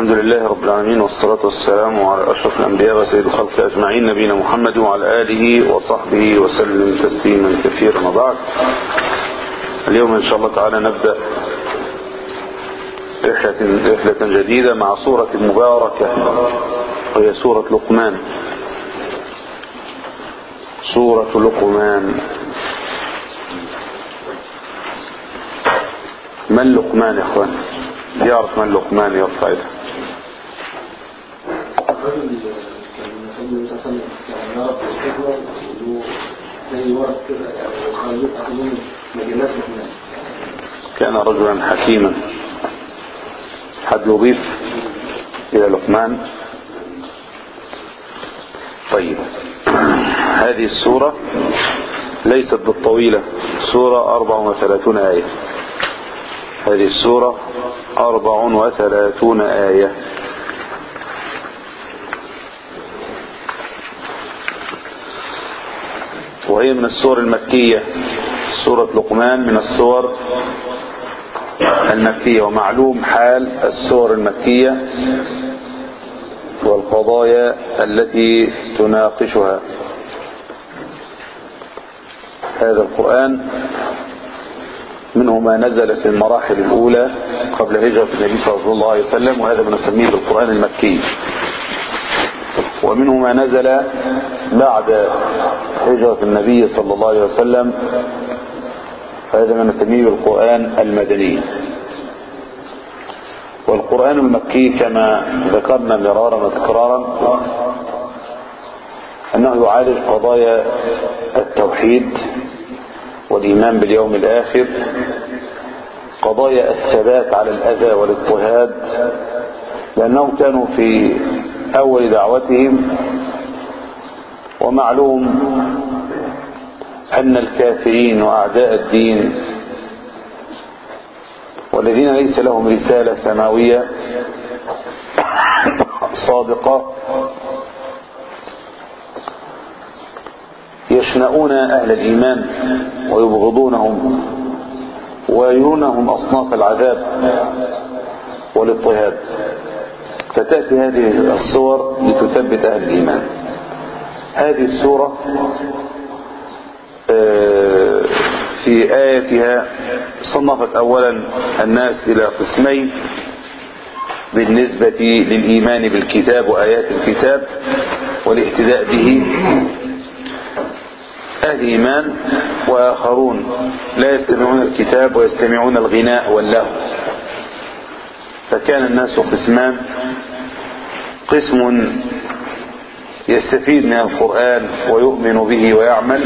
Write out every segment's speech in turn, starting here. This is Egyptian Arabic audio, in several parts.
الحمد لله رب العالمين والصلاة والسلام على أشرف الأنبياء وسيد الخلق أجمعين نبينا محمد وعلى آله وصحبه وسلم تسليما كثيرا وبعد اليوم إن شاء الله تعالى نبدأ رحلة, رحلة جديدة مع سورة مباركة وهي سورة لقمان سورة لقمان من لقمان يا اخوان يعرف من لقمان يرفع يده الرجل كان النبي صلى الله عليه وسلم يعني يعرف الحكمة ويقولوا زي ورد كده يعني الخارجين أخذون مجلات لقمان كان رجلا حكيما حد يضيف إلى لقمان طيب هذه السورة ليست بالطويلة سورة 34 آية هذه السورة 34 آية وهي من السور المكية سورة لقمان من السور المكية ومعلوم حال السور المكية والقضايا التي تناقشها هذا القرآن منه ما نزل في المراحل الأولى قبل هجرة النبي صلى الله عليه وسلم وهذا ما نسميه بالقرآن المكي ومنه ما نزل بعد هجرة النبي صلى الله عليه وسلم هذا ما نسميه بالقرآن المدني والقرآن المكي كما ذكرنا مرارا وتكرارا أنه يعالج قضايا التوحيد والإيمان باليوم الآخر قضايا الثبات على الأذى والاضطهاد لأنهم كانوا في أول دعوتهم ومعلوم أن الكافرين وأعداء الدين والذين ليس لهم رسالة سماوية صادقة يشنؤون أهل الإيمان ويبغضونهم ويرونهم أصناف العذاب والاضطهاد فتأتي هذه الصور لتثبت أهل الإيمان هذه السورة في آياتها صنفت أولا الناس إلى قسمين بالنسبة للإيمان بالكتاب وآيات الكتاب والاهتداء به أهل إيمان وآخرون لا يستمعون الكتاب ويستمعون الغناء واللهو فكان الناس قسمان قسم يستفيد من القرآن ويؤمن به ويعمل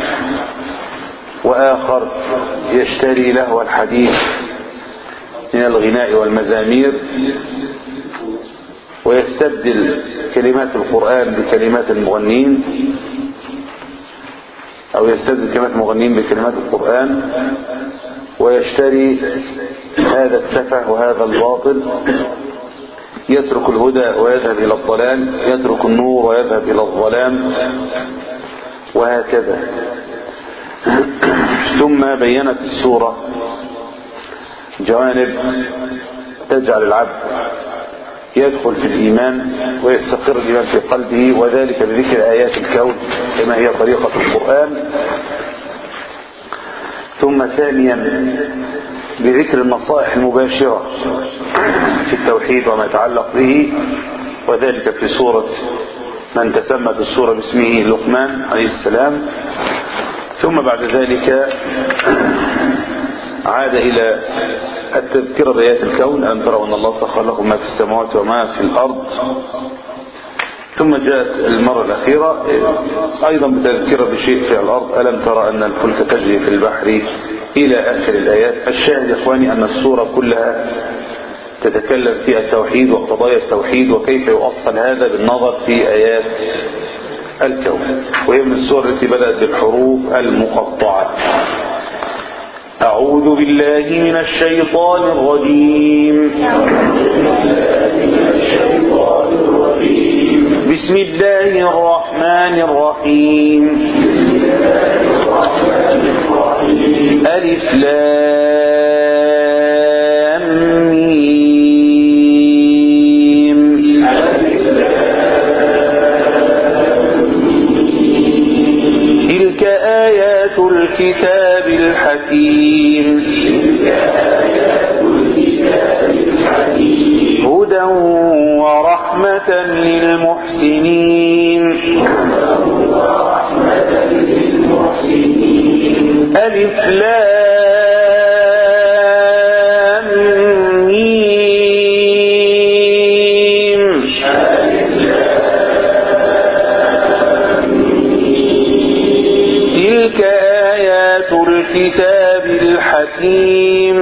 وآخر يشتري له الحديث من الغناء والمزامير ويستبدل كلمات القرآن بكلمات المغنين أو يستبدل كلمات المغنين بكلمات القرآن ويشتري هذا السفه وهذا الباطل يترك الهدى ويذهب إلى الضلال يترك النور ويذهب إلى الظلام وهكذا ثم بينت السورة جوانب تجعل العبد يدخل في الإيمان ويستقر الإيمان في قلبه وذلك بذكر آيات الكون كما هي طريقة القرآن ثم ثانيا بذكر النصائح المباشرة في التوحيد وما يتعلق به وذلك في سورة من تسمت السورة باسمه لقمان عليه السلام ثم بعد ذلك عاد إلى التذكرة بآيات الكون أن تروا أن الله سخر لكم ما في السماوات وما في الأرض ثم جاءت المرة الأخيرة أيضا بتذكرة بشيء في الأرض ألم ترى أن الفلك تجري في البحر إلى آخر الآيات الشاهد يا إخواني أن السورة كلها تتكلم في التوحيد وقضايا التوحيد وكيف يؤصل هذا بالنظر في آيات الكون وهي من السور التي بدأت بالحروف المقطعة أعوذ بالله من الشيطان الرجيم بسم الله الرحمن الرحيم ألف لام ميم الكتاب الحكيم هدى ورحمة للمحسنين ألف لام ميم تلك آيات الكتاب الحكيم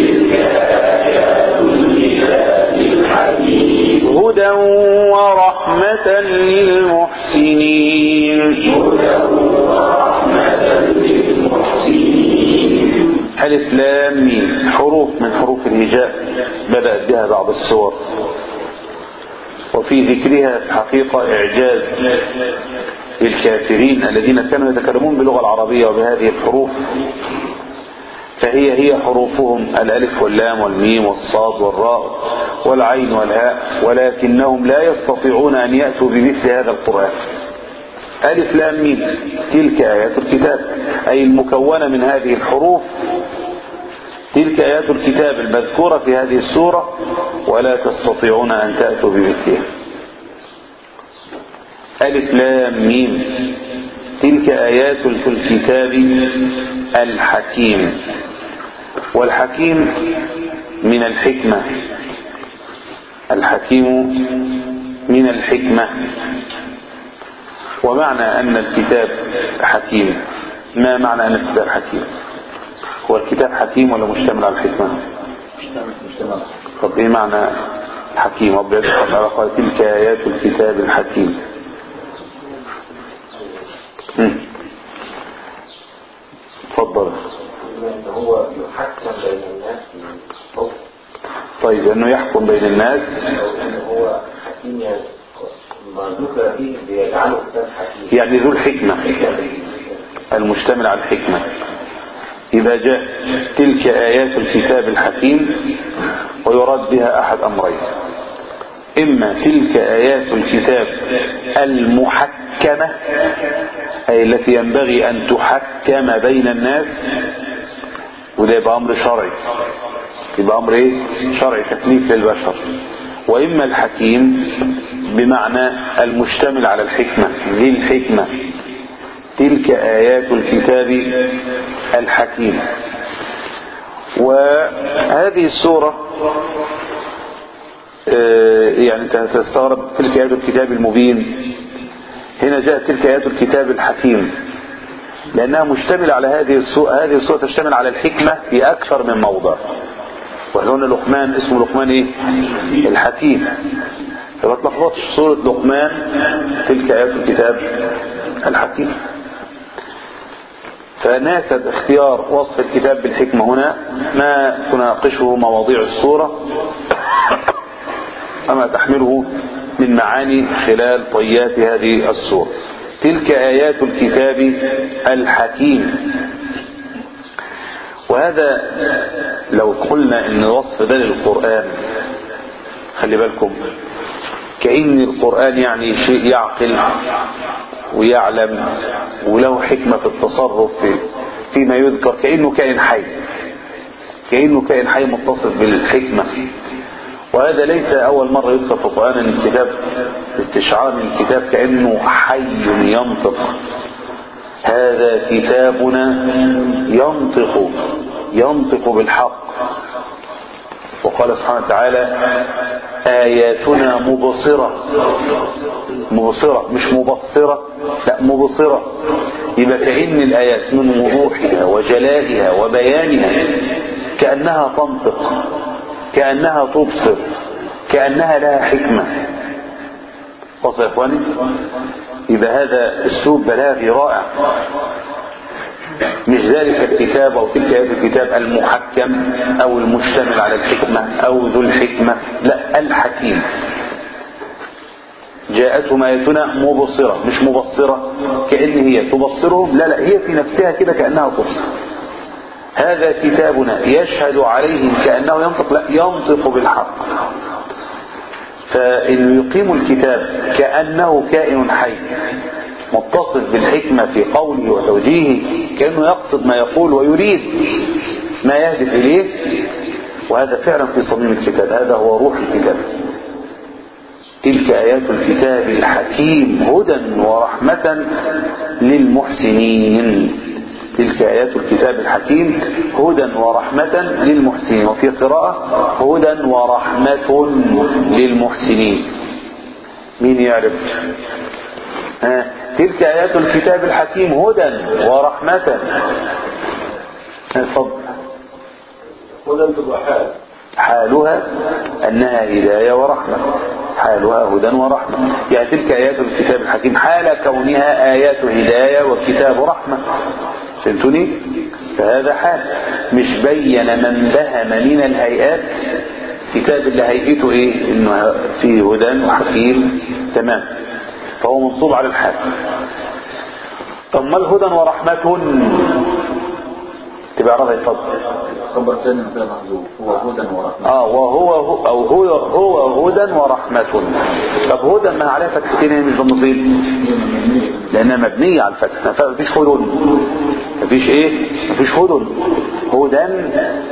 هدى ورحمة للمحسنين ألف لام ميم حروف من حروف الهجاء بدأت بها بعض السور وفي ذكرها في الحقيقة إعجاز للكافرين الذين كانوا يتكلمون باللغة العربية وبهذه الحروف فهي هي حروفهم الألف واللام والميم والصاد والراء والعين والهاء ولكنهم لا يستطيعون أن يأتوا بمثل هذا القرآن ألف لام ميم تلك آيات الكتاب أي المكونة من هذه الحروف تلك آيات الكتاب المذكورة في هذه السورة ولا تستطيعون أن تأتوا بمثلها ألف لام ميم تلك آيات الكتاب الحكيم والحكيم من الحكمة الحكيم من الحكمة ومعنى أن الكتاب حكيم ما معنى أن الكتاب حكيم هو الكتاب حكيم ولا مشتمل على الحكمة طب ايه معنى حكيم رب يسحق على قال تلك آيات الكتاب الحكيم مم. اتفضل ان هو يحكم بين الناس بالحكم طيب انه يحكم بين الناس او ان هو حكيم يعني ما ذكر فيه بيجعله كتاب حكيم يعني ذو الحكمة المشتمل على الحكمة إذا جاء تلك آيات الكتاب الحكيم ويراد بها أحد أمرين إما تلك آيات الكتاب المحكمة أي التي ينبغي أن تحكم بين الناس وده يبقى أمر شرعي يبقى أمر إيه؟ شرعي تكليف للبشر وإما الحكيم بمعنى المشتمل على الحكمة ذي الحكمة تلك آيات الكتاب الحكيم وهذه السورة يعني تستغرب تلك آيات الكتاب المبين هنا جاءت تلك آيات الكتاب الحكيم لأنها مشتملة على هذه السورة هذه السورة تشتمل على الحكمة في أكثر من موضع وهنا لقمان اسمه لقمان ايه الحكيم فما تلخبطش سورة لقمان تلك آيات الكتاب الحكيم فناسب اختيار وصف الكتاب بالحكمة هنا ما تناقشه مواضيع السورة وما تحمله من معاني خلال طيات هذه السورة تلك آيات الكتاب الحكيم وهذا لو قلنا ان وصف ده للقرآن خلي بالكم كأن القرآن يعني شيء يعقل ويعلم وله حكمة في التصرف في فيما يذكر كأنه كائن حي كأنه كائن حي متصف بالحكمة وهذا ليس أول مرة يذكر في القرآن أن الكتاب استشعار من الكتاب كأنه حي ينطق هذا كتابنا ينطق ينطق بالحق وقال سبحانه وتعالى آياتنا مبصرة مبصرة مش مبصرة لا مبصرة يبقى كأن الآيات من وضوحها وجلائها وبيانها كأنها تنطق كأنها تبصر كأنها لها حكمة وصل يا إخواني يبقى هذا اسلوب بلاغي رائع مش ذلك الكتاب او تلك آيات الكتاب المحكم او المشتمل على الحكمة او ذو الحكمة لا الحكيم جاءتهم آياتنا مبصرة مش مبصرة كأن هي تبصرهم لا لا هي في نفسها كده كأنها تبصر هذا كتابنا يشهد عليهم كأنه ينطق لا ينطق بالحق فإنه يقيم الكتاب كأنه كائن حي متصف بالحكمة في قوله وتوجيهه كأنه يقصد ما يقول ويريد ما يهدف إليه وهذا فعلا في صميم الكتاب هذا هو روح الكتاب تلك آيات الكتاب الحكيم هدى ورحمة للمحسنين تلك آيات الكتاب الحكيم هدى ورحمة للمحسنين وفي قراءة هدى ورحمة للمحسنين مين يعرف ها تلك آيات الكتاب الحكيم هدى ورحمة اتفضل هدى تبقى حال حالها أنها هداية ورحمة حالها هدى ورحمة يعني تلك آيات الكتاب الحكيم حال كونها آيات هداية وكتاب رحمة فهمتني فهذا حال مش بين من بهم من الهيئات كتاب اللي هيئته ايه انه فيه هدى وحكيم تمام فهو منصوب على الحال ثم الهدى ورحمة تبقى عرضها يفضل خبر ثاني مثلا محذوف هو هدى ورحمة اه وهو هو او هو هو هدى ورحمة طب هدى ما عليها فتحتين هي مش بالنصيب لانها مبنية على الفتح ما فيش هدى مفيش ايه مفيش هدى هدى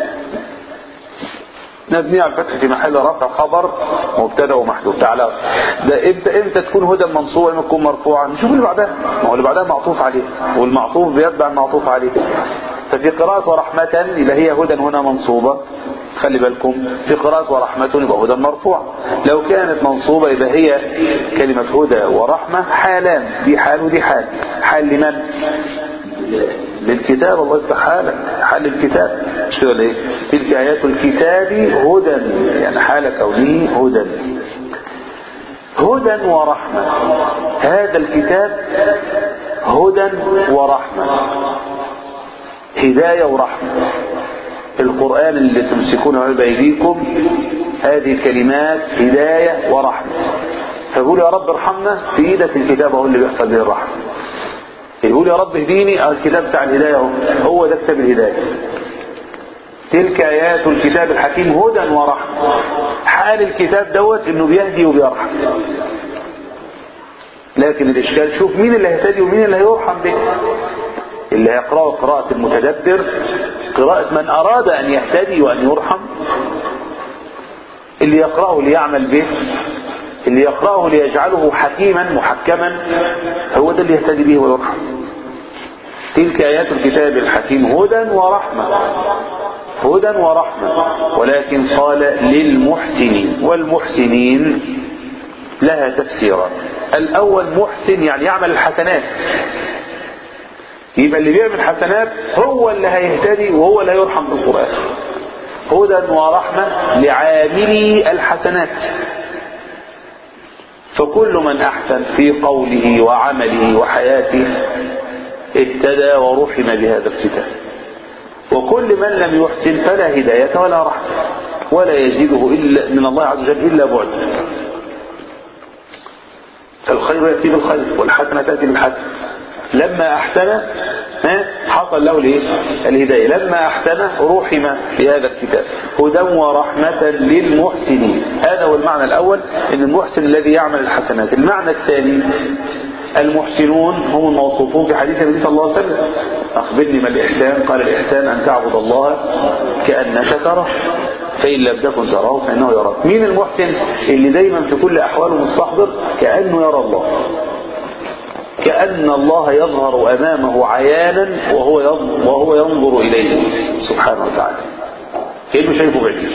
مبنية على الفتح في محل رفع خبر مبتدا ومحذوف تعالى ده امتى امتى تكون هدى منصوبه امتى تكون مرفوعه نشوف اللي بعدها ما هو اللي بعدها معطوف عليه والمعطوف بيتبع المعطوف عليه ففي قراءة ورحمة يبقى هي هدى هنا منصوبة خلي بالكم في قراءة ورحمة يبقى هدى مرفوع لو كانت منصوبة يبقى هي كلمة هدى ورحمة حالان دي حال ودي حال حال لمن للكتاب الله يصلح حالك حال الكتاب مش كده ولا ايه تلك ايات الكتاب هدى يعني حال كونه هدى هدى ورحمة هذا الكتاب هدى ورحمة هداية ورحمة القرآن اللي تمسكونه بأيديكم هذه الكلمات هداية ورحمة فقول يا رب ارحمنا في ايدك الكتاب هو اللي بيحصل به الرحمة يقول يا رب اهديني الكتاب بتاع الهداية هو هو ده كتاب الهداية تلك آيات الكتاب الحكيم هدى ورحمة حال الكتاب دوت انه بيهدي وبيرحم لكن الاشكال شوف مين اللي هيهتدي ومين اللي هيرحم به اللي هيقرأه قراءة المتدبر قراءة من أراد أن يهتدي وأن يرحم اللي يقرأه ليعمل به اللي يقرأه ليجعله حكيما محكما هو ده اللي يهتدي به ويرحم تلك آيات الكتاب الحكيم هدى ورحمة هدى ورحمة ولكن قال للمحسنين والمحسنين لها تفسيران الأول محسن يعني يعمل الحسنات يبقى اللي بيعمل حسنات هو اللي هيهتدي وهو اللي هيرحم بالقرآن هدى ورحمة لعاملي الحسنات فكل من أحسن في قوله وعمله وحياته اهتدى ورحم بهذا الكتاب وكل من لم يحسن فلا هداية ولا رحمة ولا يزيده إلا من الله عز وجل إلا بعد فالخير يأتي بالخير والحسنة تأتي بالحسن لما أحسن ها حصل له الايه الهداية لما أحسن رحم بهذا الكتاب هدى ورحمة للمحسنين هذا هو المعنى الأول أن المحسن الذي يعمل الحسنات المعنى الثاني المحسنون هم الموصوفون في حديث النبي صلى الله عليه وسلم أخبرني ما الإحسان قال الإحسان أن تعبد الله كأنك تراه فإن لم تكن تراه فإنه يراك مين المحسن اللي دايما في كل أحواله مستحضر كأنه يرى الله كأن الله يظهر أمامه عيانا وهو وهو ينظر إليه سبحانه وتعالى كأنه شايفه بعيد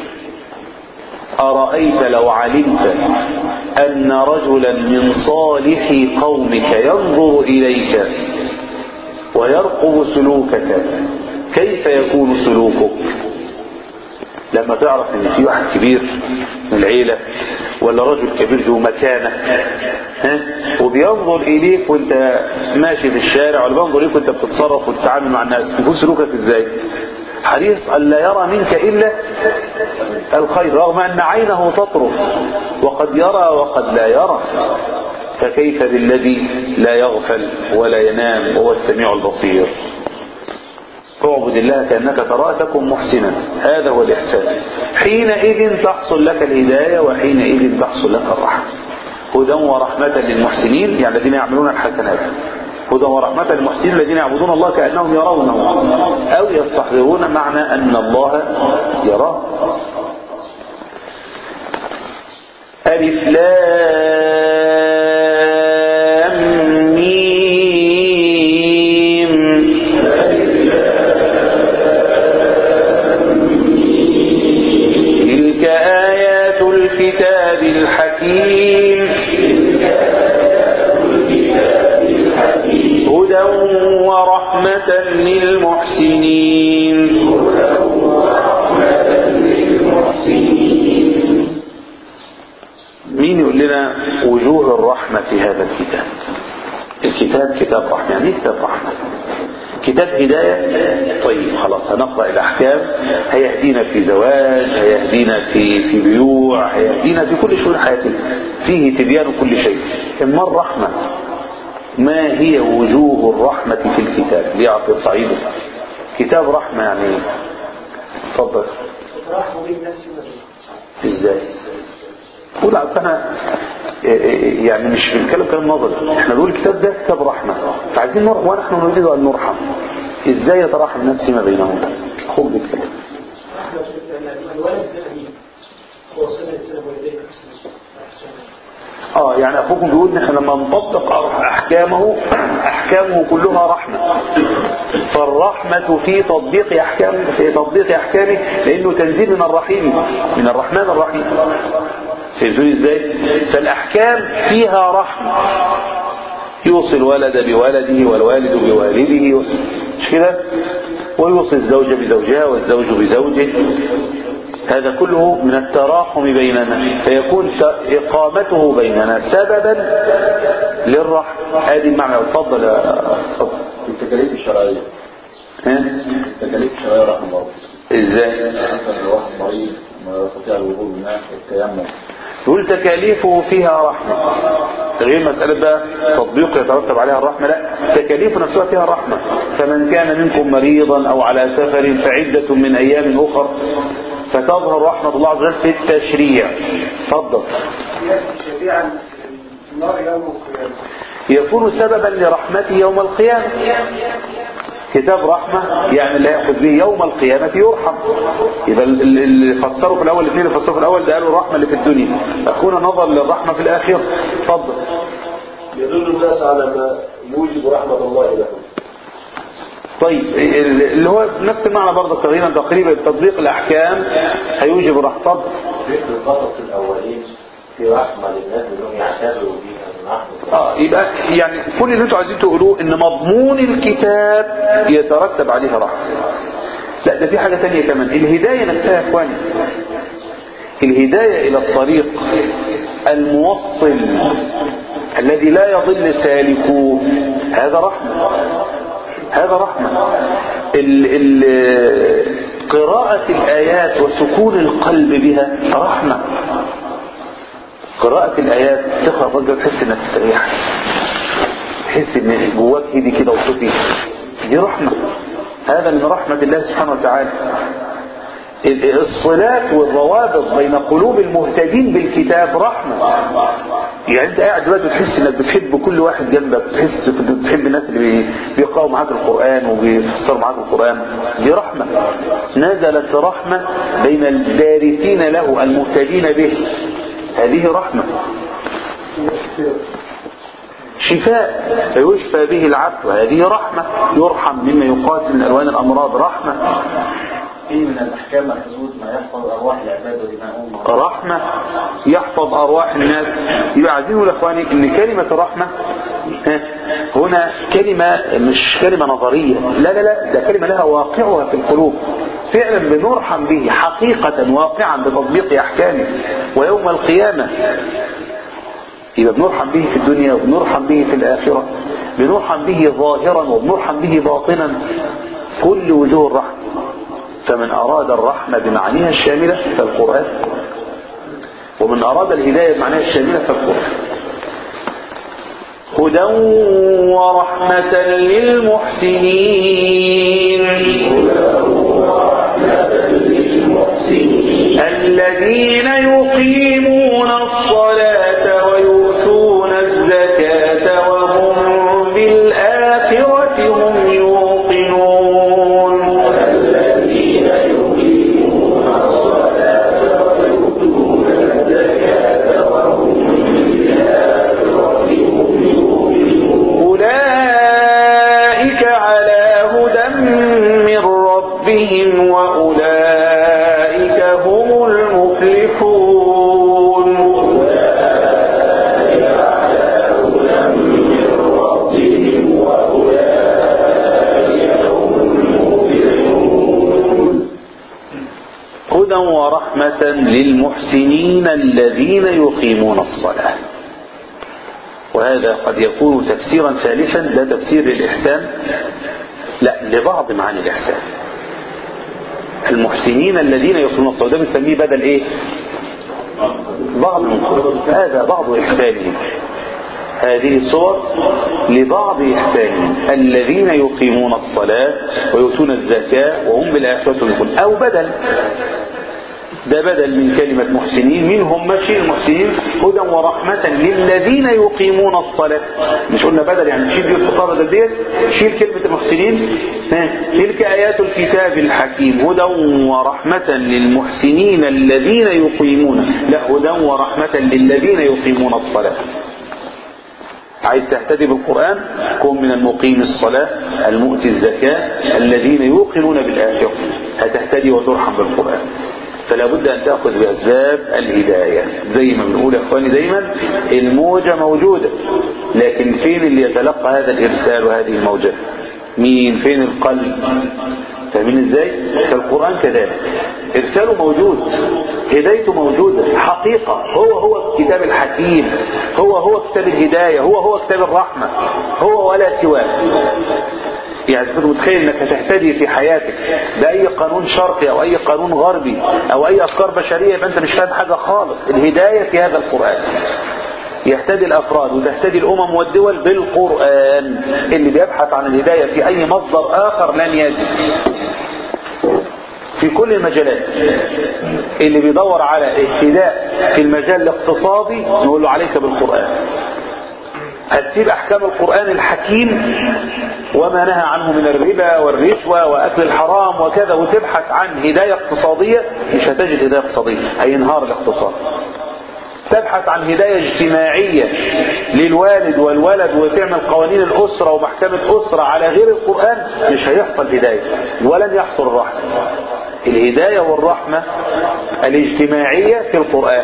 أرأيت لو علمت أن رجلا من صالح قومك ينظر إليك ويرقب سلوكك كيف يكون سلوكك لما تعرف ان في واحد كبير من العيلة ولا رجل كبير ذو مكانة ها وبينظر اليك وانت ماشي في الشارع ولا بينظر اليك وانت بتتصرف وتتعامل مع الناس بيكون سلوكك ازاي حريص أن لا يرى منك إلا الخير رغم أن عينه تطرف وقد يرى وقد لا يرى فكيف بالذي لا يغفل ولا ينام وهو السميع البصير تعبد الله كأنك تراه تكن محسنا هذا هو الإحسان حينئذ تحصل لك الهداية وحينئذ تحصل لك الرحمة هدى ورحمة للمحسنين يعني الذين يعملون الحسنات هدى ورحمة للمحسنين الذين يعبدون الله كأنهم يرونه أو يستحضرون معنى أن الله يراه ألف لام ميم تلك آيات الكتاب الحكيم هدى ورحمة للمحسنين مين يقول لنا وجوه الرحمة في هذا الكتاب الكتاب كتاب رحمة يعني إيه كتاب رحمة كتاب هداية طيب خلاص هنقرأ الأحكام هيهدينا في زواج هيهدينا في في بيوع هيهدينا في كل شؤون حياتنا فيه تبيان كل شيء إما الرحمة ما هي وجوه الرحمة في الكتاب ليعطي صعيده كتاب رحمة يعني إيه؟ اتفضل رحموا بين الناس فيما ازاي قول انا يعني مش بنتكلم كلام نظري احنا بنقول الكتاب ده كتاب رحمه فعايزين نرحم ونحن نريد ان نرحم ازاي يتراحم الناس فيما بينهم اخوك بيتكلم رحمة الولد ده أمين هو صلة السنة والدين اه يعني اخوكم بيقول ان احنا لما نطبق احكامه احكامه كلها رحمه فالرحمه في تطبيق احكام في تطبيق احكامه لانه تنزيل من الرحيم من الرحمن الرحيم فهمتوني ازاي فالاحكام فيها رحمه يوصي الولد بولده والوالد بوالده مش كده ويوصي الزوجة بزوجها والزوج بزوجه هذا كله من التراحم بيننا فيكون إقامته بيننا سببا للرحمة هذه المعنى اتفضل يا اتفضل التكاليف الشرعية ها؟ التكاليف الشرعية رحمة الله ازاي يعني مثلا لو واحد مريض ما يستطيع الوضوء بالماء التيمم يقول تكاليفه فيها رحمة غير مسألة بقى تطبيق يترتب عليها الرحمة لا تكاليف نفسها فيها رحمة فمن كان منكم مريضا أو على سفر فعدة من أيام أخر فتظهر رحمة الله عز وجل في التشريع تفضل شفيعا النار يوم القيامة يكون سببا لرحمته يوم القيامة كتاب رحمة يعني اللي يأخذ به يوم القيامة يرحم يبقى ال- ال- اللي فسروا في الأول الاثنين اللي فسروا في الأول ده قالوا الرحمة اللي في الدنيا أكون نظر للرحمة في الآخرة تفضل يدل الناس على ما يوجب رحمة الله لهم طيب ال- اللي هو نفس المعنى برضه تقريبا تقريبا تطبيق الأحكام هيوجب الرحمة تفضل في القصص الأولين في رحمة للناس إنهم يعتبروا بيها من رحمة اه يبقى يعني كل اللي انتوا عايزين تقولوه ان مضمون الكتاب يترتب عليها رحمة لا ده في حاجة تانية كمان الهداية نفسها يا اخواني الهداية الى الطريق الموصل الذي لا يضل سالكوه هذا رحمة هذا رحمة ال ال قراءة الآيات وسكون القلب بها رحمة قراءة الآيات تقرأ فجأة تحس انك تستريح تحس ان جواك ايدي كده وصوتي دي رحمة هذا من رحمة الله سبحانه وتعالى ال- الصلات والروابط بين قلوب المهتدين بالكتاب رحمة يعني انت قاعد دلوقتي وتحس انك بتحب كل واحد جنبك بتحس بتحب الناس اللي بي- بيقرأوا معاك القرآن وبيفسروا معاك القرآن دي رحمة نزلت رحمة بين الدارسين له المهتدين به هذه رحمة شفاء فيشفى به العبد وهذه رحمة يرحم مما يقاس من ألوان الأمراض رحمة في من الأحكام الحدود ما يحفظ أرواح العباد ودماؤهم رحمة يحفظ أرواح الناس يبقى عايزين نقول يا إخواني إن كلمة رحمة ها، هنا كلمة مش كلمة نظرية لا لا لا ده كلمة لها واقعها في القلوب فعلا بنرحم به حقيقة واقعا بتطبيق أحكامه ويوم القيامة يبقى بنرحم به في الدنيا وبنرحم به في الآخرة بنرحم به ظاهرا وبنرحم به باطنا كل وجوه الرحمة فمن أراد الرحمة بمعانيها الشاملة فالقرآن ومن أراد الهداية بمعناها الشاملة فالقرآن هدى ورحمة للمحسنين الذين يقيمون الصلاة ويؤتون المحسنين الذين يقيمون الصلاة وهذا قد يكون تفسيرا ثالثا لا تفسير للإحسان لا لبعض معاني الإحسان المحسنين الذين يقيمون الصلاة ده بنسميه بدل ايه بعض هذا بعض إحسانهم هذه صور لبعض إحسانهم الذين يقيمون الصلاة ويؤتون الزكاة وهم بالآخرة يقول أو بدل ده بدل من كلمة محسنين منهم ماشي المحسنين هدى ورحمة للذين يقيمون الصلاة مش قلنا بدل يعني شيل دي الخطابة ده ديت شيل كلمة المحسنين ها. تلك آيات الكتاب الحكيم هدى ورحمة للمحسنين الذين يقيمون لا هدى ورحمة للذين يقيمون الصلاة عايز تهتدي بالقرآن كن من المقيم الصلاة المؤتي الزكاة الذين يوقنون بالآخرة هتهتدي وترحم بالقرآن فلا بد أن تأخذ بأسباب الهداية زي ما بنقول يا أخواني دايما الموجة موجودة لكن فين اللي يتلقى هذا الإرسال وهذه الموجة مين فين القلب فاهمين ازاي فالقرآن كذلك ارساله موجود هدايته موجودة حقيقة هو هو الكتاب الحكيم هو هو كتاب الهداية هو هو كتاب الرحمة هو ولا سواه يعني كنت متخيل انك هتهتدي في حياتك باي قانون شرقي او اي قانون غربي او اي افكار بشريه يبقى انت مش فاهم حاجه خالص الهدايه في هذا القران يهتدي الافراد وتهتدي الامم والدول بالقران اللي بيبحث عن الهدايه في اي مصدر اخر لن يجد في كل المجالات اللي بيدور على اهتداء في المجال الاقتصادي نقول له عليك بالقران هتسيب احكام القرآن الحكيم وما نهى عنه من الربا والرشوة واكل الحرام وكذا وتبحث عن هداية اقتصادية مش هتجد هداية اقتصادية هينهار الاقتصاد تبحث عن هداية اجتماعية للوالد والولد وتعمل قوانين الأسرة ومحكمة أسرة على غير القرآن مش هيحصل هداية ولن يحصل الرحمة الهداية والرحمة الاجتماعية في القرآن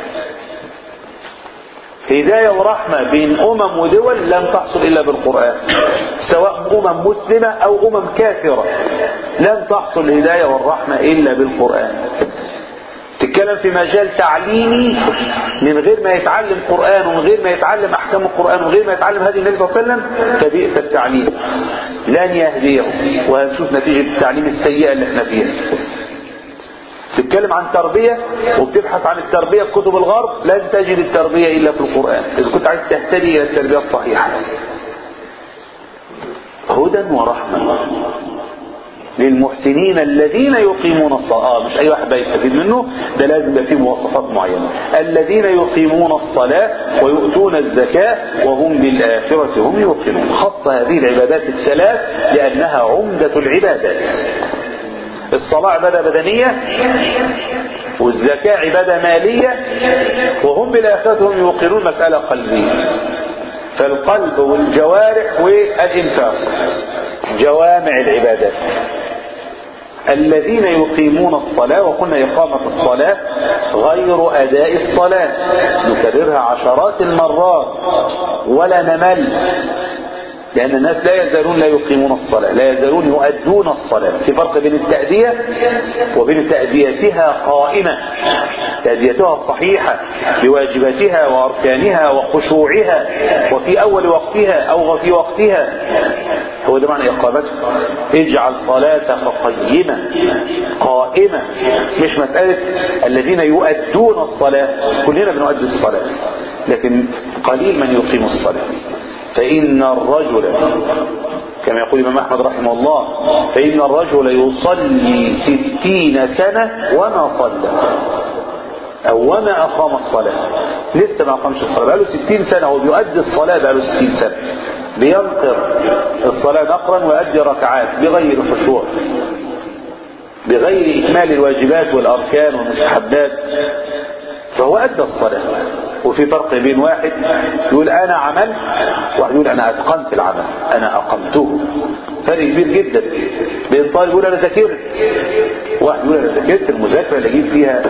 هداية ورحمة بين أمم ودول لن تحصل إلا بالقرآن سواء أمم مسلمة أو أمم كافرة لن تحصل الهداية والرحمة إلا بالقرآن تتكلم في مجال تعليمي من غير ما يتعلم قرآن ومن غير ما يتعلم أحكام القرآن ومن غير ما يتعلم هذه النبي صلى الله عليه وسلم فبئس التعليم لن يهديه وهنشوف نتيجة التعليم السيئة اللي احنا فيها تتكلم عن تربية وبتبحث عن التربية في كتب الغرب لن تجد التربية إلا في القرآن إذا كنت عايز تهتدي إلى التربية الصحيحة هدى ورحمة للمحسنين الذين يقيمون الصلاة آه مش أي واحد يستفيد منه ده لازم يبقى فيه مواصفات معينة الذين يقيمون الصلاة ويؤتون الزكاة وهم بالآخرة هم يوقنون خص هذه العبادات الثلاث لأنها عمدة العبادات الصلاة عبادة بدنية والزكاة عبادة مالية وهم بالآخرة هم يوقنون مسألة قلبية فالقلب والجوارح والإنفاق جوامع العبادات الذين يقيمون الصلاة وقلنا إقامة الصلاة غير أداء الصلاة نكررها عشرات المرات ولا نمل لأن الناس لا يزالون لا يقيمون الصلاة لا يزالون يؤدون الصلاة في فرق بين التأدية وبين تأديتها قائمة تأديتها الصحيحة بواجباتها وأركانها وخشوعها وفي أول وقتها أو في وقتها هو ده معنى إقامته اجعل صلاتك قيمة قائمة مش مسألة الذين يؤدون الصلاة كلنا بنؤدي الصلاة لكن قليل من يقيم الصلاة فإن الرجل كما يقول الإمام أحمد رحمه الله فإن الرجل يصلي ستين سنة وما صلى أو وما أقام الصلاة لسه ما أقامش الصلاة بقاله ستين سنة هو بيؤدي الصلاة بقاله ستين سنة بينقر الصلاة نقرا ويؤدي ركعات بغير خشوع بغير إكمال الواجبات والأركان والمستحبات فهو أدى الصلاة وفي فرق بين واحد يقول أنا عملت واحد يقول أنا أتقنت العمل أنا أقمته فرق كبير جدا بين طالب يقول أنا ذاكرت واحد يقول أنا ذاكرت المذاكرة اللي أجيب فيها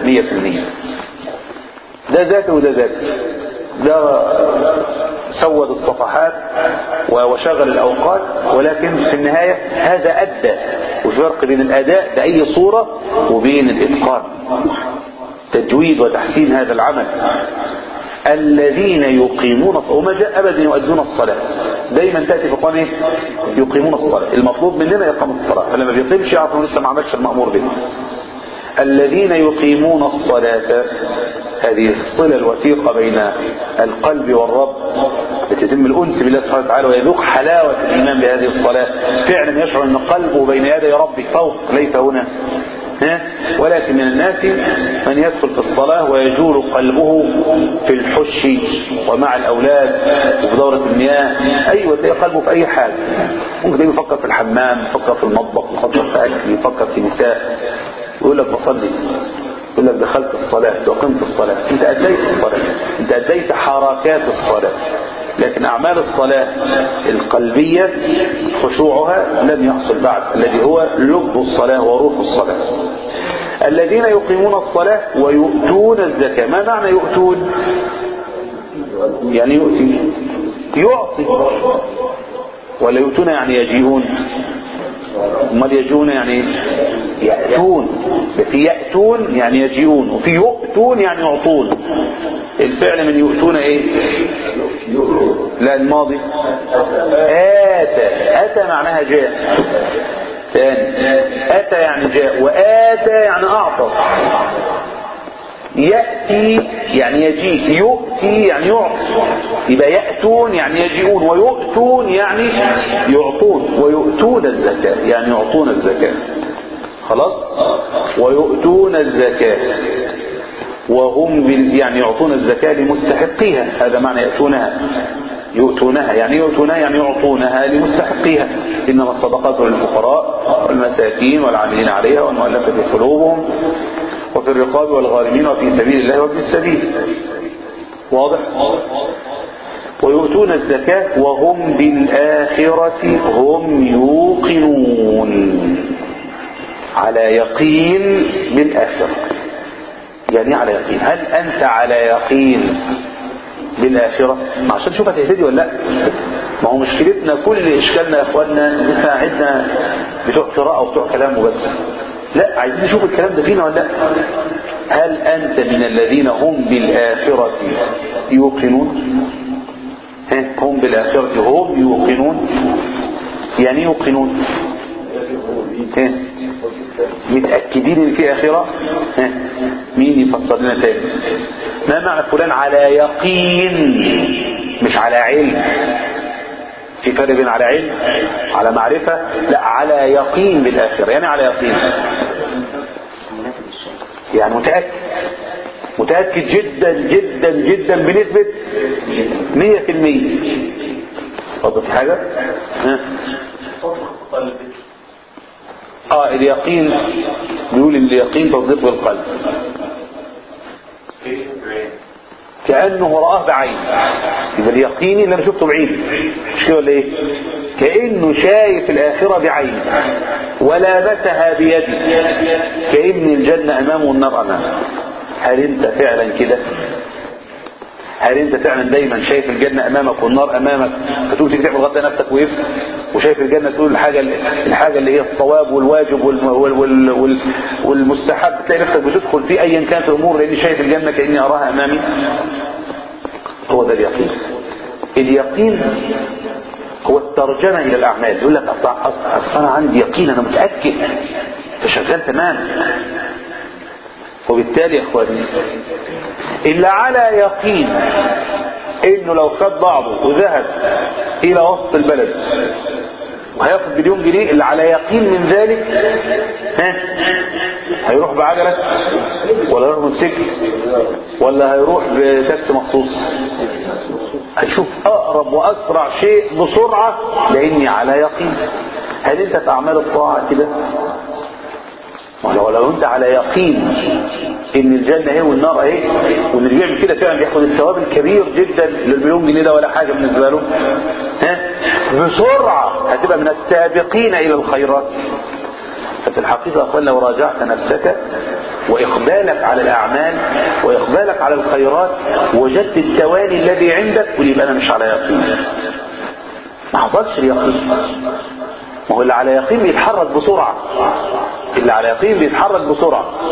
100% ده ذاته وده ذاته ده سود الصفحات وشغل الأوقات ولكن في النهاية هذا أدى وفي فرق بين الأداء بأي صورة وبين الإتقان تجويد وتحسين هذا العمل الذين يقيمون الصلاة وما جاء أبدا يؤدون الصلاة دايما تأتي في القرآن ايه يقيمون الصلاة المطلوب مننا يقام الصلاة فلما بيقيمش يعرف انه لسه ما عملش المأمور به الذين يقيمون الصلاة هذه الصلة الوثيقة بين القلب والرب لتتم الأنس بالله سبحانه وتعالى ويذوق حلاوة الإيمان بهذه الصلاة فعلا يشعر أن قلبه بين يدي ربه فوق ليس هنا ها؟ ولكن من الناس من يدخل في الصلاة ويجول قلبه في الحش ومع الأولاد وفي دورة المياه أيوة تلاقي قلبه في أي حاجة ممكن تلاقيه يفكر في الحمام يفكر في المطبخ يفكر في أكل يفكر في نساء يقول لك بصلي يقول لك دخلت الصلاة وقمت الصلاة انت أديت الصلاة انت أديت حركات الصلاة لكن أعمال الصلاة القلبية خشوعها لم يحصل بعد الذي هو لب الصلاة وروح الصلاة الذين يقيمون الصلاة ويؤتون الزكاة ما معنى يؤتون يعني يؤتي يعطي ولا يؤتون يعني يجيئون امال يجيئون يعني يأتون في يأتون يعني يجيئون وفي يؤتون يعني يعطون الفعل من يؤتون ايه لا الماضي آتى أتى معناها جاء ثاني أتى يعني جاء وآتى يعني أعطى يأتي يعني يجيء يؤتي يعني يعطي يبقى يأتون يعني يجيئون ويؤتون يعني يعطون ويؤتون الزكاة يعني يعطون الزكاة خلاص ويؤتون الزكاة وهم بال... يعني يعطون الزكاة لمستحقيها هذا معنى يأتونها يؤتونها يعني يؤتونها يعني يعطونها لمستحقيها إنما الصدقات للفقراء والمساكين والعاملين عليها والمؤلفة قلوبهم وفي الرقاب والغارمين وفي سبيل الله وفي السبيل واضح ويؤتون الزكاة وهم بالآخرة هم يوقنون على يقين بالآخرة يعني على يقين هل أنت على يقين بالآخرة ما عشان شوف هتهتدي ولا لا ما هو مشكلتنا كل إشكالنا يا إخواننا إن إحنا عندنا بتوع قراءة وبتوع كلام وبس لا عايزين نشوف الكلام ده فينا ولا لا هل أنت من الذين هم بالآخرة يوقنون ها هم بالآخرة هم يوقنون يعني يوقنون ها متأكدين ان في آخرة ها مين يفسر لنا تاني ما معنى فلان على يقين مش على علم في فرق بين على علم على معرفة لا على يقين بالآخرة يعني على يقين يعني متأكد متأكد جدا جدا جدا بنسبة مية في المية فضل في حاجة ها اه اليقين بيقول اليقين تصديق بالقلب كأنه رآه بعين يبقى اليقيني اللي انا شفته بعيد مش كده ولا ايه كأنه شايف الآخرة بعين ولامسها بيده كأن الجنة أمامه والنار أمامه هل انت فعلا كده هل انت فعلا دايما شايف الجنة امامك والنار امامك فتقول تيجي تعمل غدا نفسك وقفت وشايف الجنة تقول الحاجة الحاجة اللي هي الصواب والواجب وال وال وال وال والمستحب تلاقي نفسك بتدخل في ايا كانت الامور لاني شايف الجنة كاني اراها امامي هو ده اليقين اليقين هو الترجمة الى الاعمال يقول لك اصلا اصلا انا عندي يقين انا متأكد فشغال تمام وبالتالي يا اخواني اللي على يقين انه لو خد بعضه وذهب الى وسط البلد وهياخد مليون جنيه اللي على يقين من ذلك ها هيروح بعجلة ولا هيروح موتوسيكل ولا هيروح بتاكسي مخصوص هيشوف اقرب واسرع شيء بسرعة لاني على يقين هل انت في اعمال الطاعة كده ولو لو انت على يقين ان الجنة هي والنار اهي وان اللي بيعمل كده فعلا بياخد الثواب الكبير جدا للمليون جنيه ده ولا حاجة بالنسبة له ها بسرعة هتبقى من السابقين الى الخيرات ففي الحقيقة أقول لو راجعت نفسك وإقبالك على الأعمال وإقبالك على الخيرات وجدت التوالي الذي عندك قل يبقى أنا مش على يقين ما حصلش اليقين ما هو اللي على يقين بيتحرك بسرعة اللي على يقين بيتحرك بسرعة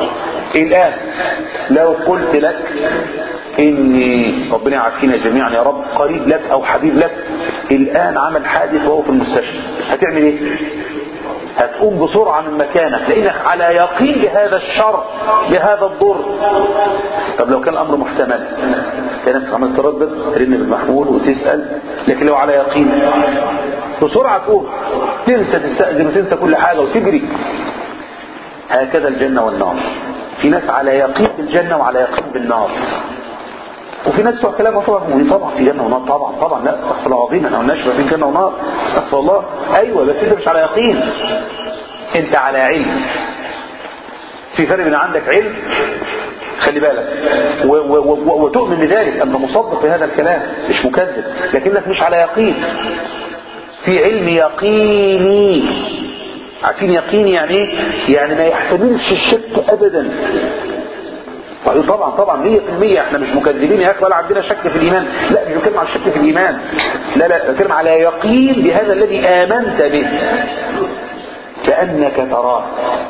الآن لو قلت لك إني ربنا يعافينا جميعا يا رب قريب لك أو حبيب لك الآن عمل حادث وهو في المستشفى هتعمل إيه؟ هتقوم بسرعة من مكانك لأنك على يقين بهذا الشر بهذا الضر طب لو كان الأمر محتمل تلاقي نفسك عمال تردد ترن بالمحمول وتسأل لكن لو على يقين بسرعة تقوم تنسى تستأذن وتنسى كل حاجة وتجري هكذا الجنة والنار في ناس على يقين بالجنة وعلى يقين بالنار وفي ناس بتوع كلام طبعا طبعا في جنه ونار طبعا طبعا لا استغفر الله العظيم انا قلناش ما في جنه ونار استغفر الله ايوه بس انت مش على يقين انت على علم في فرق بين عندك علم خلي بالك و و و وتؤمن بذلك انت مصدق بهذا الكلام مش مكذب لكنك مش على يقين في علم يقيني عارفين يقيني يعني ايه يعني ما يحتملش الشك ابدا طيب طبعا طبعا 100% احنا مش مكذبين يا اخي ولا عندنا شك في الايمان لا مش بتكلم على الشك في الايمان لا لا بتكلم على يقين بهذا الذي امنت به كانك تراه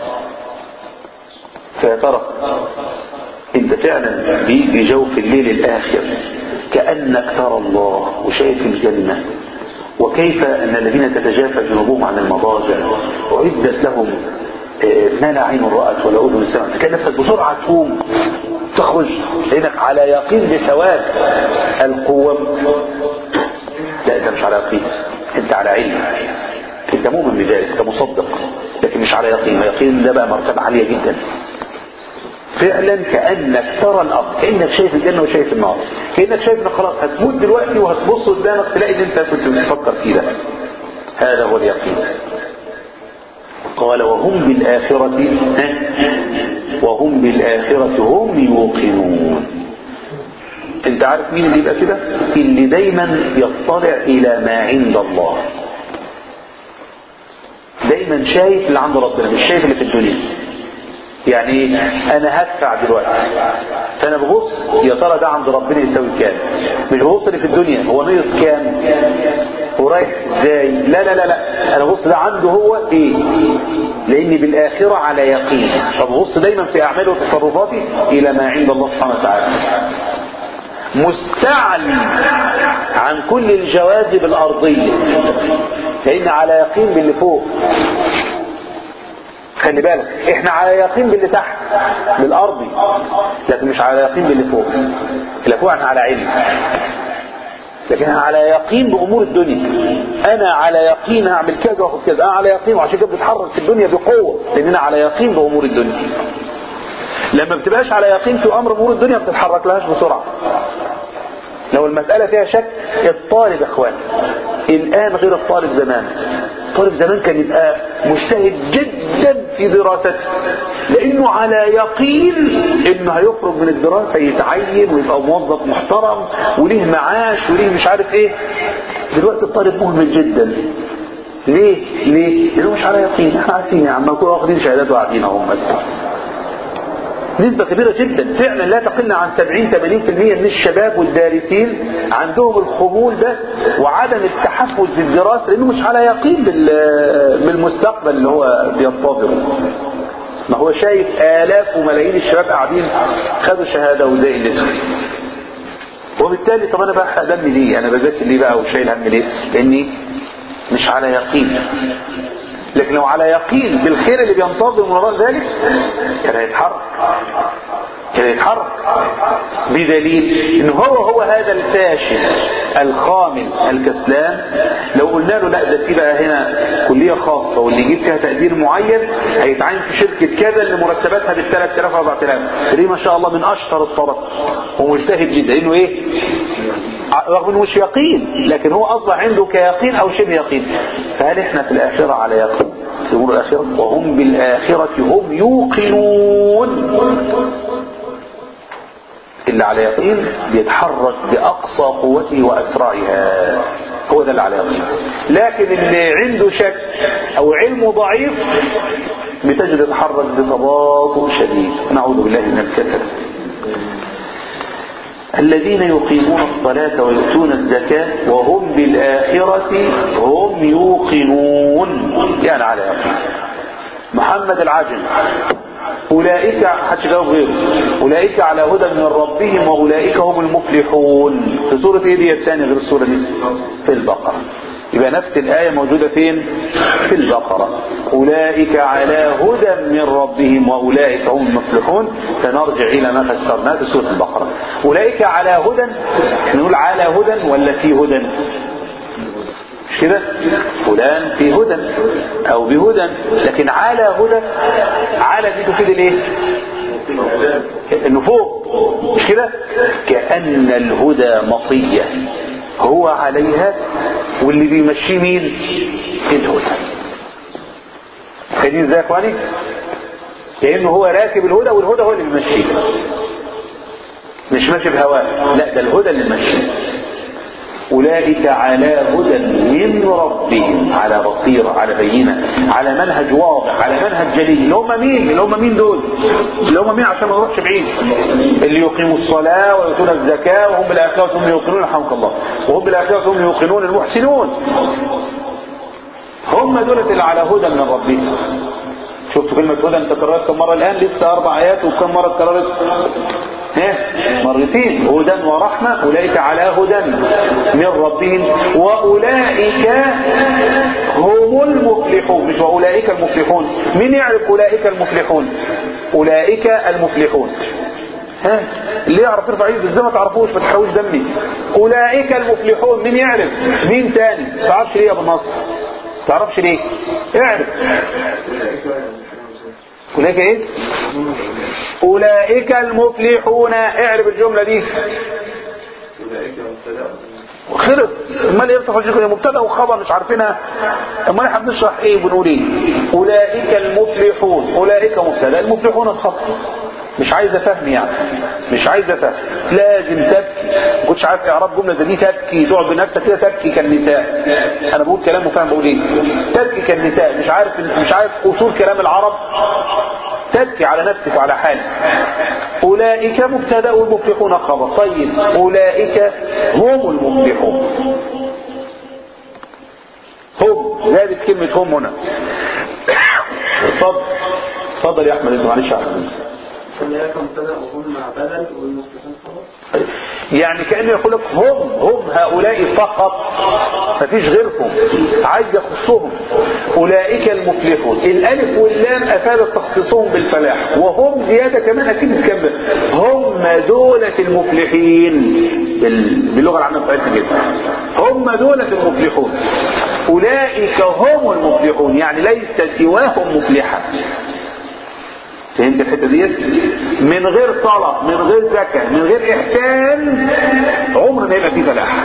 فيا ترى انت فعلا بيجي جوف الليل الاخر كانك ترى الله وشايف الجنه وكيف ان الذين تتجافى جنوبهم عن المضاجع اعدت لهم ما لا عين رأت ولا أذن سمعت تلاقي نفسك بسرعة تقوم تخرج لأنك على يقين بثواب القوة لا أنت مش على يقين أنت على علم أنت مؤمن بذلك أنت مصدق لكن مش على يقين يقين ده بقى مرتبة عالية جدا فعلا كأنك ترى الأرض كأنك شايف الجنة وشايف النار كأنك شايف انك خلاص هتموت دلوقتي وهتبص قدامك تلاقي ان انت كنت بتفكر فيه ده هذا هو اليقين قال وهم بالآخرة وهم بالآخرة هم يوقنون انت عارف مين اللي يبقى كده اللي دايما يطلع الى ما عند الله دايما شايف اللي عند ربنا مش شايف اللي في الدنيا يعني ايه انا هدفع دلوقتي فانا ببص يا ترى ده عند ربنا يساوي كام مش ببص اللي في الدنيا هو نقص كام هو رايح ازاي لا لا لا لا انا ببص ده عنده هو ايه لاني بالاخره على يقين فببص دايما في اعمالي وتصرفاتي الى ما عند الله سبحانه وتعالى مستعلي عن كل الجواذب الارضيه لان على يقين باللي فوق خلي بالك احنا على يقين باللي تحت بالارضي لكن مش على يقين باللي فوق اللي فوق احنا على علم لكن انا على يقين بامور الدنيا انا على يقين هعمل كذا واخد كذا انا على يقين وعشان كده بتحرك في الدنيا بقوه لان انا على يقين بامور الدنيا لما بتبقاش على يقين في امر امور الدنيا ما بتتحرك لهاش بسرعه لو المسألة فيها شك الطالب اخوان الآن غير الطالب زمان الطالب زمان كان يبقى مجتهد جدا في دراسته لأنه على يقين إنه هيخرج من الدراسة يتعين ويبقى موظف محترم وليه معاش وليه مش عارف إيه دلوقتي الطالب مهمل جدا ليه؟ ليه؟ لأنه مش على يقين احنا عارفين يا عم كلنا واخدين شهادات وقاعدين اهم نسبة كبيرة جدا فعلا لا تقل عن 70-80% من الشباب والدارسين عندهم الخمول ده وعدم التحفز بالدراسة لأنه مش على يقين بالمستقبل اللي هو بينتظره ما هو شايف آلاف وملايين الشباب قاعدين خدوا شهادة وزي اللي وبالتالي طب أنا بقى دمي ليه أنا بذاكر ليه بقى وشايل هم ليه لأني مش على يقين لكن لو على يقين بالخير اللي بينتظر من وراء ذلك كان هيتحرك كان يتحرك بدليل ان هو هو هذا الفاشل الخامل الكسلان لو قلنا له لا ده في بقى هنا كليه خاصه واللي يجيب فيها تقدير معين هيتعين في شركه كذا اللي مرتباتها بال 3000 4000 دي ما شاء الله من اشطر الطرق ومجتهد جدا لانه ايه رغم انه مش يقين لكن هو اصبح عنده كيقين او شبه يقين فهل احنا في الاخره على يقين في امور الاخره وهم بالاخره هم يوقنون اللي على يقين بيتحرك باقصى قوته واسرعها هو ده اللي على يقين لكن اللي عنده شك او علمه ضعيف بتجد يتحرك بتباطؤ شديد نعوذ بالله من الكسل الذين يقيمون الصلاة ويؤتون الزكاة وهم بالآخرة هم يوقنون يعني على يقين محمد العجم أولئك حدش جاوب غيره أولئك على هدى من ربهم وأولئك هم المفلحون في سورة إيه دي الثانية غير السورة دي في البقرة يبقى نفس الآية موجودة فين في البقرة أولئك على هدى من ربهم وأولئك هم المفلحون سنرجع إلى ما فسرناه في سورة البقرة أولئك على هدى نقول على هدى ولا في هدى مش كده فلان في هدى او بهدى لكن على هدى على دي تفيد الايه انه فوق مش كده كأن الهدى مطية هو عليها واللي بيمشيه مين الهدى خدين ازاي يا اخواني كأنه هو راكب الهدى والهدى هو اللي بيمشيه مش ماشي بهواه لا ده الهدى اللي ماشيه أولئك على هدى من ربهم على بصيرة على بينة على منهج واضح على منهج جليل اللي هم مين اللي هم مين دول اللي هم مين عشان ما نروحش بعيد اللي يقيموا الصلاة ويؤتون الزكاة وهم بالآخرة هم يوقنون رحمك الله وهم بالآخرة هم يوقنون المحسنون هم دول اللي على هدى من ربهم شفتوا كلمة هدى انت كررت كم مرة الآن لسه أربع آيات وكم مرة اتكررت ها مرتين هدى ورحمة أولئك على هدى من ربهم وأولئك هم المفلحون مش وأولئك المفلحون مين يعرف أولئك المفلحون أولئك المفلحون ها اللي يعرف يرفع ايده ازاي ما تعرفوش ما تحاولش دمي اولئك المفلحون مين يعرف مين تاني ما تعرفش ليه يا ابو نصر ما تعرفش ليه اعرف أولئك إيه؟ أولئك المفلحون اعرف الجملة دي خلص امال ايه تخرج كده مبتدا وخبر مش عارفينها امال احنا بنشرح ايه بنقول ايه اولئك المفلحون اولئك مبتدا المفلحون الخبر مش عايزه فهم يعني مش عايزه فهم لازم تبكي ما كنتش عارف اعراب جمله زي دي تبكي تقعد بنفسك كده تبكي كالنساء انا بقول كلام وفاهم بقول ايه تبكي كالنساء مش عارف مش عارف اصول كلام العرب تبكي على نفسك وعلى حالك اولئك مبتدا والمفلحون خبر طيب اولئك هم المفلحون هم زادت كلمه هم هنا اتفضل اتفضل يا احمد انت معلش يا احمد أولئك مبتدأ وهم بدل والمفلحون خبر يعني كأنه يقول لك هم هم هؤلاء فقط مفيش غيرهم عايز يخصهم أولئك المفلحون الألف واللام أفادت تخصيصهم بالفلاح وهم زيادة كمان أكيد تكمل هم دولة المفلحين بال- باللغة العامة بتاعتنا جدا هم دولة المفلحون أولئك هم المفلحون يعني ليس سواهم مفلحا فهمت الحته ديت من غير صلاه من غير زكاه من غير احسان عمر ما يبقى فيه فلاح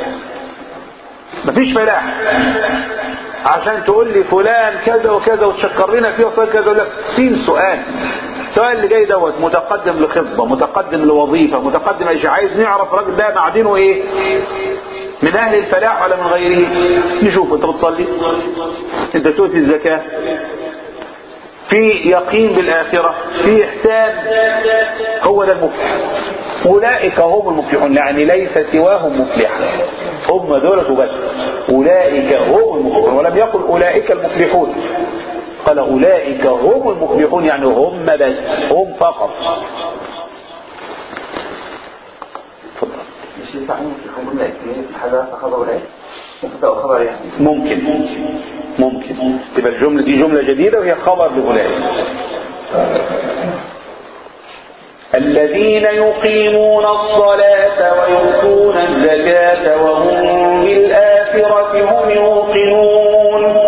مفيش فلاح عشان تقول لي فلان كذا وكذا وتشكر لنا فيه وصل كذا يقول لك سين سؤال السؤال اللي جاي دوت متقدم لخطبه متقدم لوظيفه متقدم ايش عايز نعرف الراجل ده معدنه ايه من اهل الفلاح ولا من غيره نشوف انت بتصلي انت تؤتي الزكاه في يقين بالآخرة في إحسان هو ده المفلح أولئك هم المفلحون يعني ليس سواهم مفلحا هم دولة بس أولئك هم المفلحون ولم يقل أولئك المفلحون قال أولئك هم المفلحون يعني هم بس هم فقط اتفضل. مش ينفع في جملة اثنين في حاجة خبر ولا ايه؟ مبتدأ وخبر يعني ممكن ممكن تبقى الجملة دي جملة جديدة وهي خبر لأولئك الذين يقيمون الصلاة ويؤتون الزكاة وهم بالآخرة هم يوقنون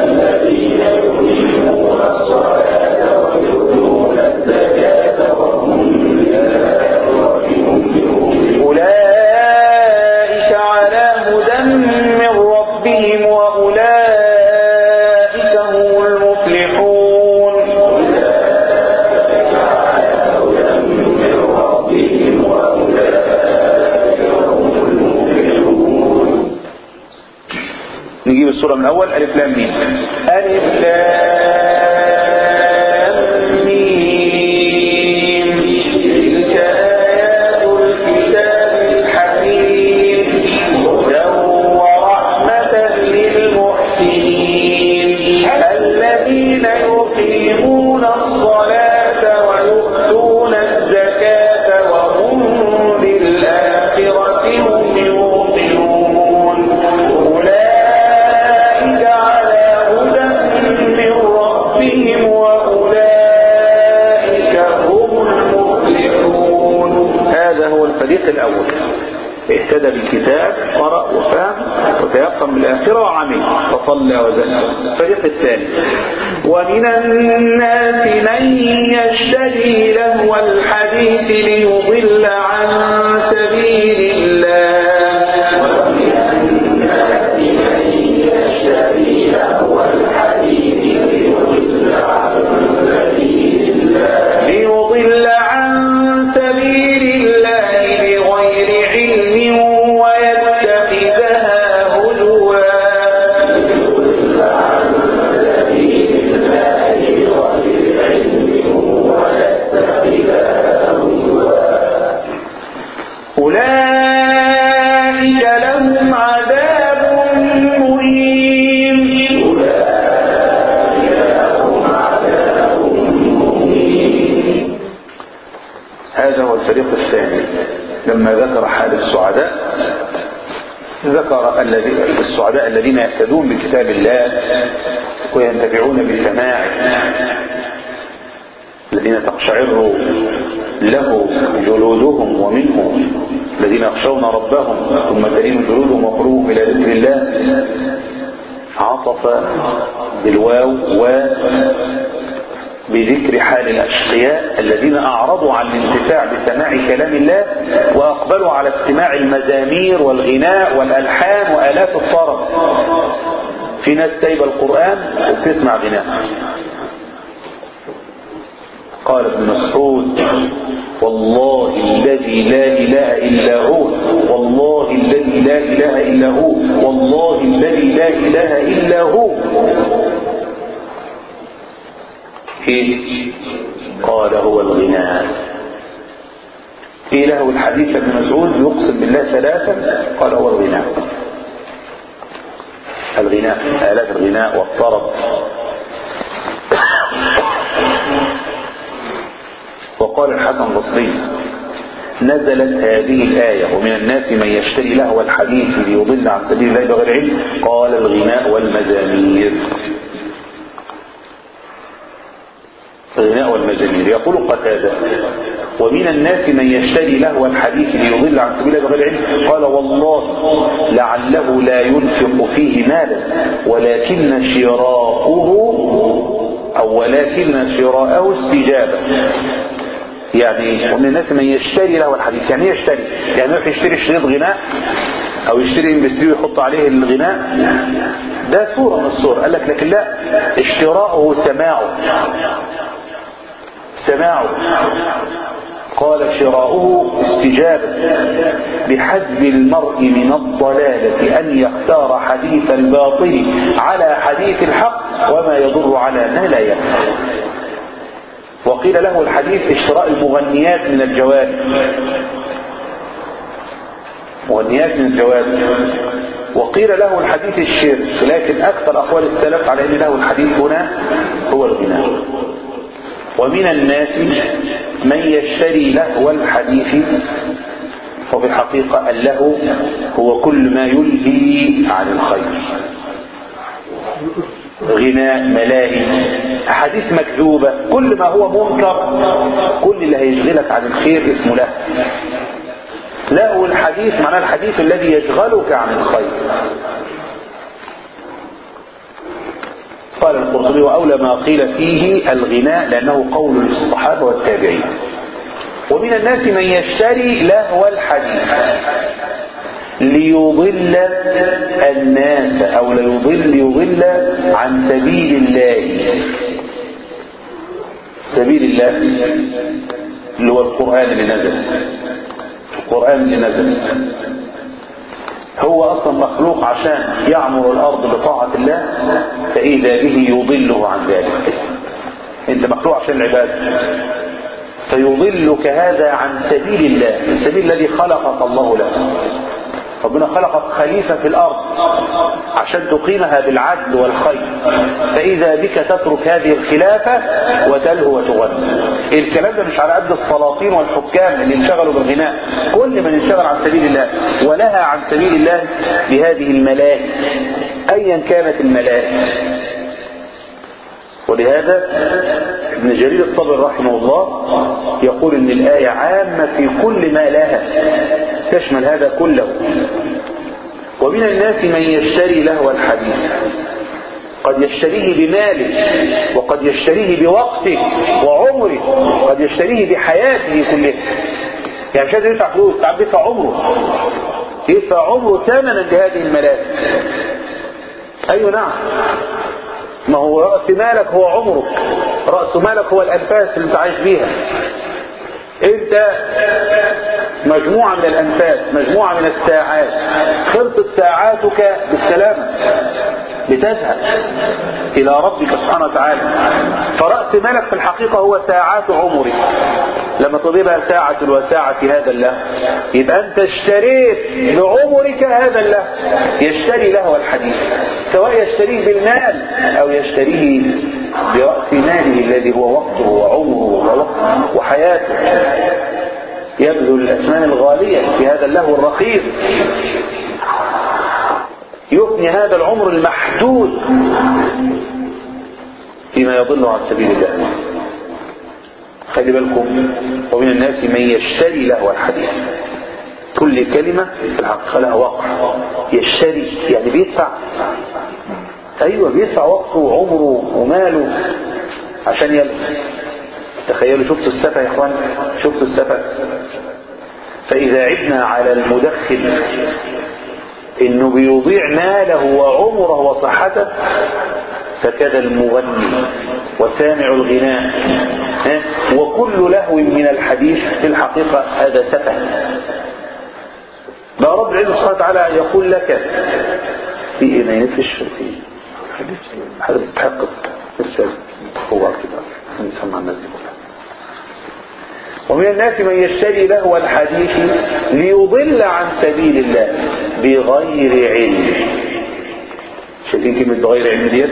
أولئك على هدى من ربهم وأولئك هم المفلحون نجيب السورة من الأول ألف لام ميم ألف لام ميم تلك آيات الكتاب الحكيم هدى ورحمة للمحسنين الذين يقيمون الصلاة شاب قرأ وفهم وتيقن بالآخرة وعمل فصلى وزكى الفريق الثاني ومن الناس من يشتري لهو الحديث ليضل عن سبيل الله ليضل عن سبيل الله بغير علم ويتخذها هزوا أولئك لهم عذاب مهين هذا هو الفريق الثاني لما ذكر حال السعداء ذكر الذي السعداء الذين يهتدون بكتاب الله وينتفعون بسماعه الذين تقشعر له جلودهم ومنهم الذين يخشون ربهم ثم تلين جلودهم وقلوبهم الى ذكر الله عطف بالواو و بذكر حال الأشقياء الذين أعرضوا عن الانتفاع بسماع كلام الله وأقبلوا على استماع المزامير والغناء والألحان وآلات الطرب في ناس سايبه القرآن وبتسمع غناء قال ابن مسعود والله الذي لا إله إلا هو والله الذي لا إله إلا هو والله الذي لا إله إلا هو إيه؟ قال هو الغناء إيه له الحديث ابن مسعود يقسم بالله ثلاثا قال هو الغناء الغناء آلات الغناء والطرب وقال الحسن البصري نزلت هذه الآية ومن الناس من يشتري لهو الحديث ليضل عن سبيل الله بغير علم قال الغناء والمزامير الغناء والمزامير يقول قتادة ومن الناس من يشتري لهو الحديث ليضل عن سبيل الله بغير علم قال والله لعله لا ينفق فيه مالا ولكن شراؤه أو ولكن شراءه استجابة يعني ومن الناس من يشتري له الحديث يعني ايه يشتري يعني يروح يشتري شريط غناء او يشتري ام بي ويحط عليه الغناء ده صورة من الصور قال لك لكن لا اشتراؤه سماعه سماعه قال شراؤه استجابة بحسب المرء من الضلالة أن يختار حديث الباطل على حديث الحق وما يضر على ما لا ينفع وقيل له الحديث اشتراء المغنيات من الجواد مغنيات من الجواد وقيل له الحديث الشرك لكن أكثر أقوال السلف على أن له الحديث هنا هو الغناء ومن الناس من يشتري لهو الحديث وفي الحقيقة اللهو هو كل ما يلهي عن الخير غناء ملاهي أحاديث مكذوبة كل ما هو منكر كل اللي هيشغلك عن الخير اسمه له لهو الحديث معناه الحديث الذي يشغلك عن الخير قال القرطبي وأولى ما قيل فيه الغناء لأنه قول للصحابة والتابعين ومن الناس من يشتري لهو الحديث ليضل الناس أو ليضل يضل عن سبيل الله سبيل الله اللي هو القرآن اللي نزل القرآن اللي نزل هو أصلا مخلوق عشان يعمر الأرض بطاعة الله فإذا به يضله عن ذلك أنت مخلوق عشان العبادة فيضلك هذا عن سبيل الله السبيل الذي خلقك الله له ربنا خلقك خليفة في الأرض عشان تقيمها بالعدل والخير فإذا بك تترك هذه الخلافة وتلهو وتغني الكلام ده مش على قد السلاطين والحكام اللي انشغلوا بالغناء كل من انشغل عن سبيل الله ولها عن سبيل الله بهذه الملاهي أيا كانت الملاهي ولهذا ابن جرير الطبري رحمه الله يقول ان الآية عامة في كل ما لها تشمل هذا كله ومن الناس من يشتري لهو الحديث قد يشتريه بماله وقد يشتريه بوقته وعمره قد يشتريه بحياته كلها يعني مش لازم يدفع فلوس ساعات بيدفع عمره يدفع عمره ثمنا لهذه الملاذ ايوه نعم ما هو رأس مالك هو عمرك رأس مالك هو الأنفاس اللي انت عايش بيها انت مجموعة من الأنفاس مجموعة من الساعات خلصت ساعاتك بالسلامة بتذهب إلى ربك سبحانه وتعالى فرأس مالك في الحقيقة هو ساعات عمرك لما تضيبها ساعة وساعة هذا الله يبقى أنت اشتريت بعمرك هذا الله يشتري له الحديث سواء يشتريه بالمال أو يشتريه برأس ماله الذي هو وقته وعمره ووقته وحياته يبذل الأثمان الغالية في هذا اللهو الرخيص يفني هذا العمر المحدود فيما يضل عن سبيل الله خلي بالكم ومن الناس من يشتري له الحديث كل كلمة في الحقيقة لها وقع يشتري يعني بيدفع ايوه بيدفع وقته وعمره وماله عشان يلقى تخيلوا شفتوا السفة يا اخوان شفتوا السفة فاذا عدنا على المدخن انه بيضيع ماله وعمره وصحته فكذا المغني وسامع الغناء ها؟ وكل لهو من الحديث في الحقيقة هذا سفه بقى رب العزة سبحانه وتعالى يقول لك في ايه ما ينفش في حديث حاجة تتحقق ارسال هو كده نسمع الناس دي كلها ومن الناس من يشتري لهو الحديث ليضل عن سبيل الله بغير علم شايفين كلمة بغير علم ديت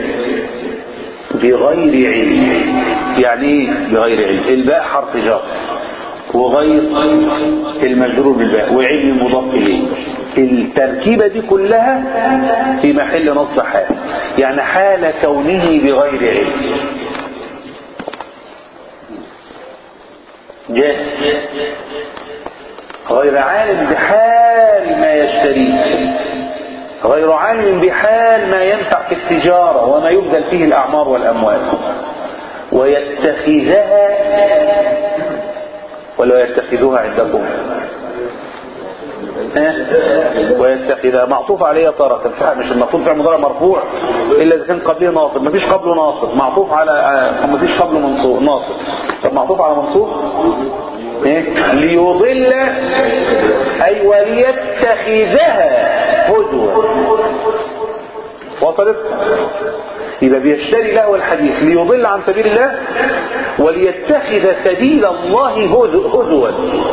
بغير علم يعني ايه بغير علم الباء حرف جر وغير المجرور بالباء وعلم مضاف اليه التركيبة دي كلها في محل نصب حال يعني حال كونه بغير علم جاء غير عالم بحال ما يشتريه غير عالم بحال ما ينفع في التجارة وما يبذل فيه الأعمار والأموال ويتخذها ولا يتخذوها عندكم ويتخذها معطوف عليها تارة الفعل مش المفروض فعل مضارع مرفوع الا اذا كان قبله ناصب مفيش قبله ناصب معطوف على مفيش قبله منصوب ناصب طب معطوف على منصوب ايه ليضل اي وليتخذها هدوة وصلت يبقى بيشتري له الحديث ليضل عن سبيل الله وليتخذ سبيل الله هدوا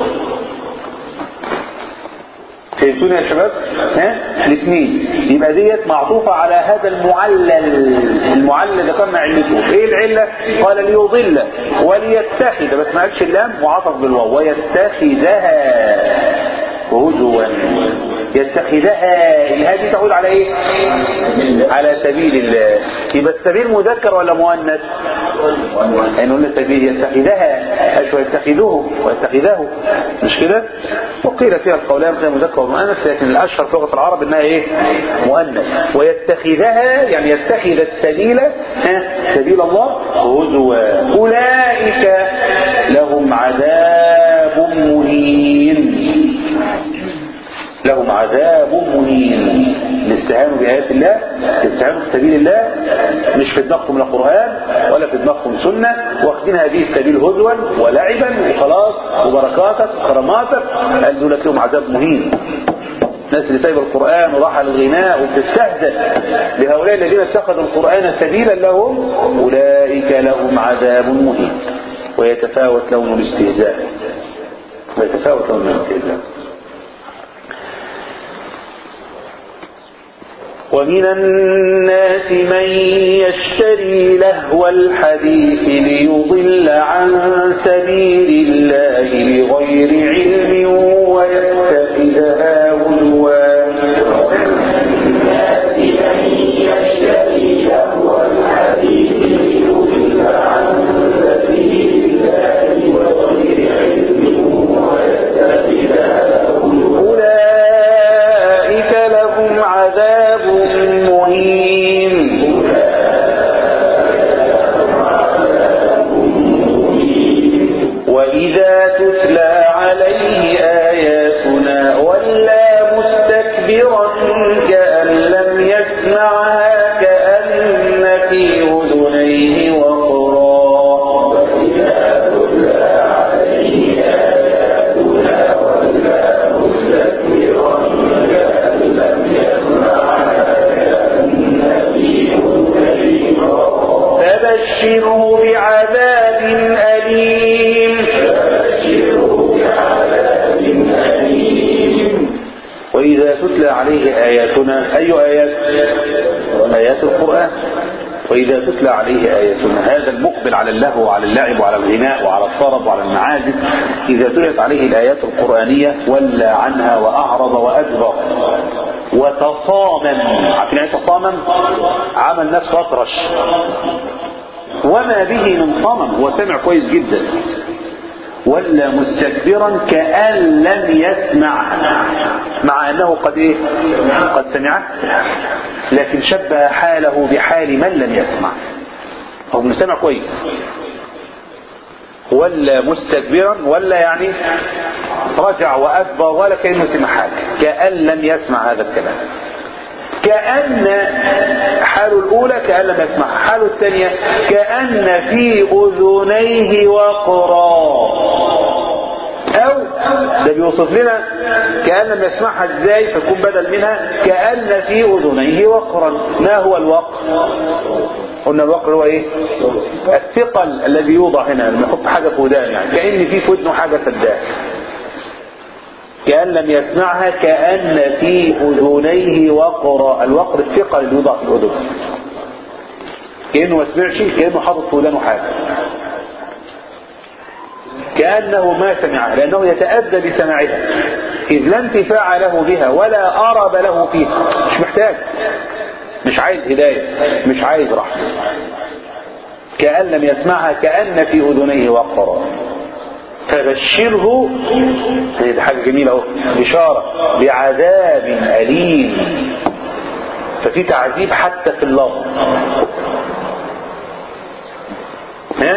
فهمتوني يا شباب ها الاثنين يبقى ديت معطوفة على هذا المعلل المعلل ذكرنا علته ايه العلة قال ليضل وليتخذ بس ما قالش اللام وعطف بالواو ويتخذها هزوا يتخذها هذه تعود على ايه على سبيل الله يبقى السبيل مذكر ولا مؤنث يعني قلنا السبيل يتخذها ايش ويتخذه ويتخذه مش كده وقيل فيها القولان فيها مذكر ومؤنث لكن الاشهر في لغه العرب انها ايه مؤنث ويتخذها يعني يتخذ السبيل سبيل الله هزوا اولئك لهم عذاب مهين لهم عذاب مهين الاستهانة بآيات الله الاستهانة بسبيل الله مش في دماغكم لا قرآن ولا في دماغكم سنة واخدين هذه السبيل هزوا ولعبا وخلاص وبركاتك وكراماتك قال دول لهم عذاب مهين الناس اللي سايبه القرآن وراح الغناء وبتستهزئ بهؤلاء الذين اتخذوا القرآن سبيلا لهم أولئك لهم عذاب مهين ويتفاوت لهم الاستهزاء ويتفاوت لهم الاستهزاء ومن الناس من يشتري لهو الحديث ليضل عن سبيل الله بغير علم ويتخذها هزوا أولئك لهم مستكبرا كأن لم يسمعها كأن في أذنيه وقرا فبشره بعذاب أليم وإذا تتلى عليه آياتنا أي آيات آيات القرآن وإذا تتلى عليه آياتنا هذا المقبل على اللهو وعلى اللعب وعلى الغناء وعلى الطرب وعلى المعازف إذا تليت عليه الآيات القرآنية ولى عنها وأعرض وأدبر وتصامم عارفين يعني تصامم عمل نفسه أطرش وما به من صمم هو سمع كويس جدا ولا مستكبرا كأن لم يسمع مع أنه قد إيه قد سمعه لكن شبه حاله بحال من لم يسمع هو من سمع كويس ولا مستكبرا ولا يعني رجع وأدبر ولا كأنه سمع حاجة كأن لم يسمع هذا الكلام كأن حاله الأولى كأن لم يسمع حاله الثانية كأن في أذنيه وقرا أو ده بيوصف لنا كأن لم يسمعها ازاي فيكون بدل منها كأن في أذنيه وقرا ما هو الوقر قلنا الوقر هو ايه الثقل الذي يوضع هنا لما يحط حاجة في ودان يعني كأن في في ودنه حاجة سداه كأن لم يسمعها كأن في أذنيه وقرا الوقر الثقل اللي يوضع في الأذن كأنه ما سمعش كأنه حاطط في ودانه حاجة كأنه ما سمعها لأنه يتأذى بسماعها إذ لا انتفاع له بها ولا أرب له فيها مش محتاج مش عايز هداية مش عايز رحمة كأن لم يسمعها كأن في أذنيه وقرا فبشره هذه حاجة جميلة اهو بشارة بعذاب أليم ففي تعذيب حتى في اللفظ ها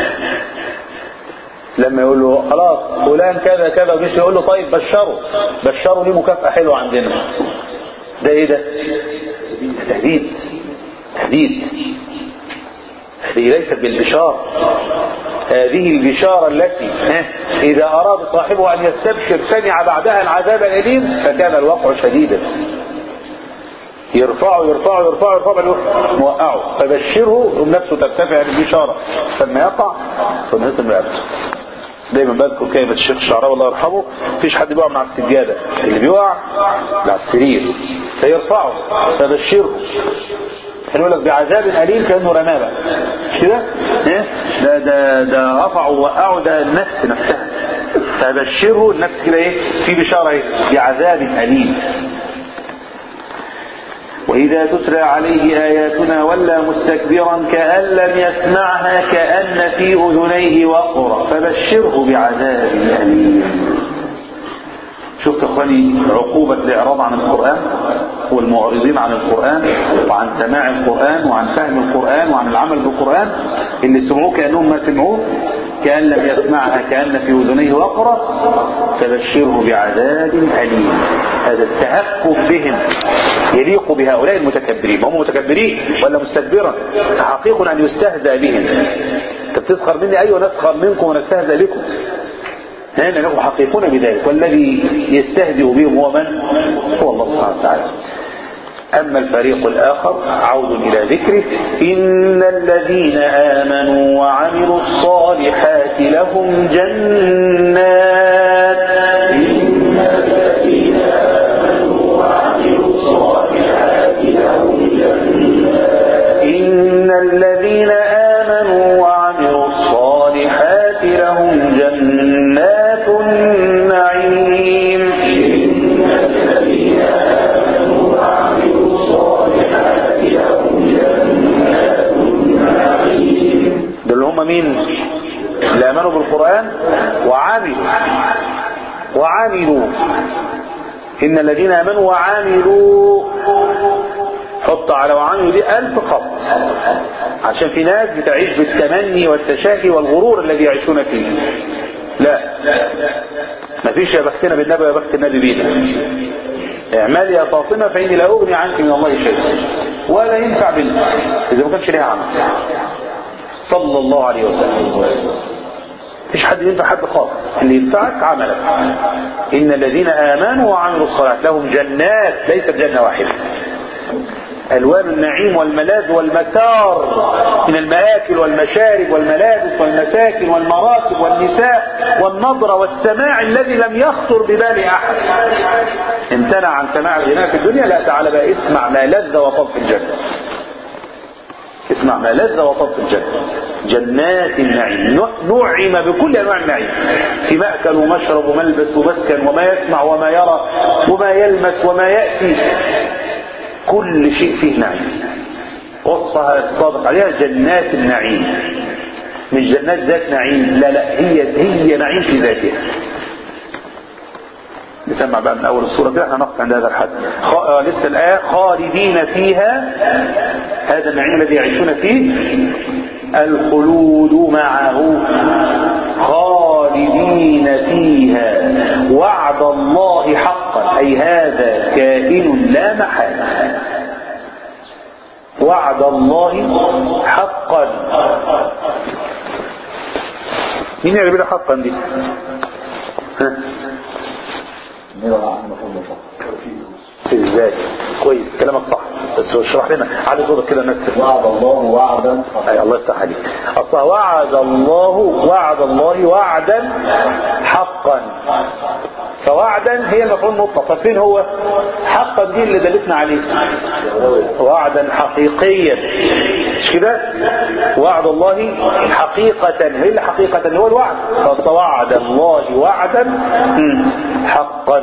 لما يقول له خلاص فلان كذا كذا مش يقول له طيب بشره بشره ليه مكافأة حلوة عندنا ده ايه ده تهديد تهديد هذه ليست بالبشارة هذه البشارة التي إذا أراد صاحبها أن يستبشر سمع بعدها العذاب الأليم فكان الوقع شديدا يرفعه يرفعه يرفعه يرفعه بل موقعه فبشره ثم نفسه ترتفع البشارة ثم يقع ثم يصل رقبته دايما بذكر كلمة الشيخ الشعراوي الله يرحمه مفيش حد بيقع من على السجادة اللي بيقع على السرير فيرفعه فبشره يقول لك بعذاب أليم كأنه رماه بقى مش كده؟ إيه؟ ده ده ده رفعه ووقعه ده النفس نفسها فبشره النفس كده ايه؟ في بشارة ايه؟ بعذاب أليم وإذا تتلى عليه آياتنا ولى مستكبرا كأن لم يسمعها كأن في أذنيه وقرا فبشره بعذاب أليم شفت اخواني عقوبة الاعراض عن القرآن والمعرضين عن القرآن وعن سماع القرآن وعن فهم القرآن وعن العمل بالقرآن اللي سمعوه كأنهم ما سمعوه كأن لم يسمعها كأن في أذنيه وقرا فبشره بعذاب أليم هذا التهكم بهم يليق بهؤلاء المتكبرين هم متكبرين ولا مستكبرا فحقيق أن يستهزأ بهم انت بتسخر مني أيوة نسخر منكم ونستهزأ بكم هنا نحن حقيقون بذلك والذي يستهزئ بهم هو من هو الله سبحانه وتعالى أما الفريق الآخر عود إلى ذكره إن الذين آمنوا وعملوا الصالحات لهم جنات إن الذين آمنوا وعملوا الصالحات لهم جنات إن الذين آمنوا وعملوا الصالحات لهم جنات النعيم إن الذين آمنوا وعملوا الصالحات لهم جنات النعيم دول هم مين اللي آمنوا بالقرآن وعملوا وعملوا إن الذين آمنوا وعملوا حط على وعملوا دي ألف خط عشان في ناس بتعيش بالتمني والتشاهي والغرور الذي يعيشون فيه لا مفيش يا بختنا بالنبي يا بخت النبي بينا اعمالي يا فاطمة فإني لا أغني عنك من الله شيئا ولا ينفع بنت إذا ما كانش ليها عمل صلى الله عليه وسلم مفيش حد ينفع حد خالص اللي ينفعك عملك إن الذين آمنوا وعملوا الصلاة لهم جنات ليست جنة واحدة ألوان النعيم والملاذ والمسار من المآكل والمشارب والملابس والمساكن والمراكب والنساء والنظرة والسماع الذي لم يخطر ببال أحد امتنع عن سماع الغناء في الدنيا لا تعالى بقى اسمع ما لذ وطب في الجنة اسمع ما لذ وطب في الجنة جنات النعيم نعم بكل أنواع النعيم في مأكل ومشرب وملبس ومسكن وما يسمع وما يرى وما يلمس وما يأتي كل شيء فيه نعيم وصفها الصادق عليها جنات النعيم مش جنات ذات نعيم لا لا هي هي نعيم في ذاتها نسمع بقى من اول الصوره كده احنا نقف عند هذا الحد خ... آه لسه الايه خالدين فيها هذا النعيم الذي يعيشون فيه الخلود معه خالدين فيها وعد الله حقا أي هذا كائن لا محالة وعد الله حقا مين يعرف لها حقا دي ها ازاي كويس كلامك صح بس اشرح لنا علي صوتك كده الناس تسمع وعد الله وعدا اي الله يفتح عليك اصلا وعد الله وعد الله وعدا حقا فوعدا هي المفعول مطلق ففين هو حقا دي اللي دلتنا عليه وعدا حقيقيا مش كده وعد الله حقيقة هي اللي حقيقة هو الوعد فوعد الله وعدا مم، حقا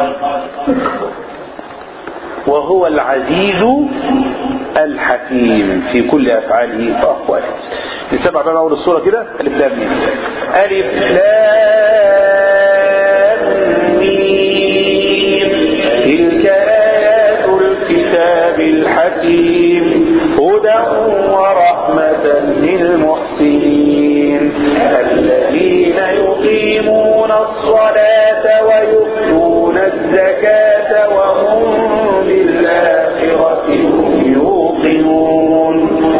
وهو العزيز الحكيم في كل أفعاله وأقواله نسمع بقى أول الصورة كده ألف لام ميم ألف لام ميم تلك آيات الكتاب الحكيم هدى ورحمة للمحسنين الذين يقيمون الصلاة ويؤتون الزكاة وهم بالآخرة هم يوقنون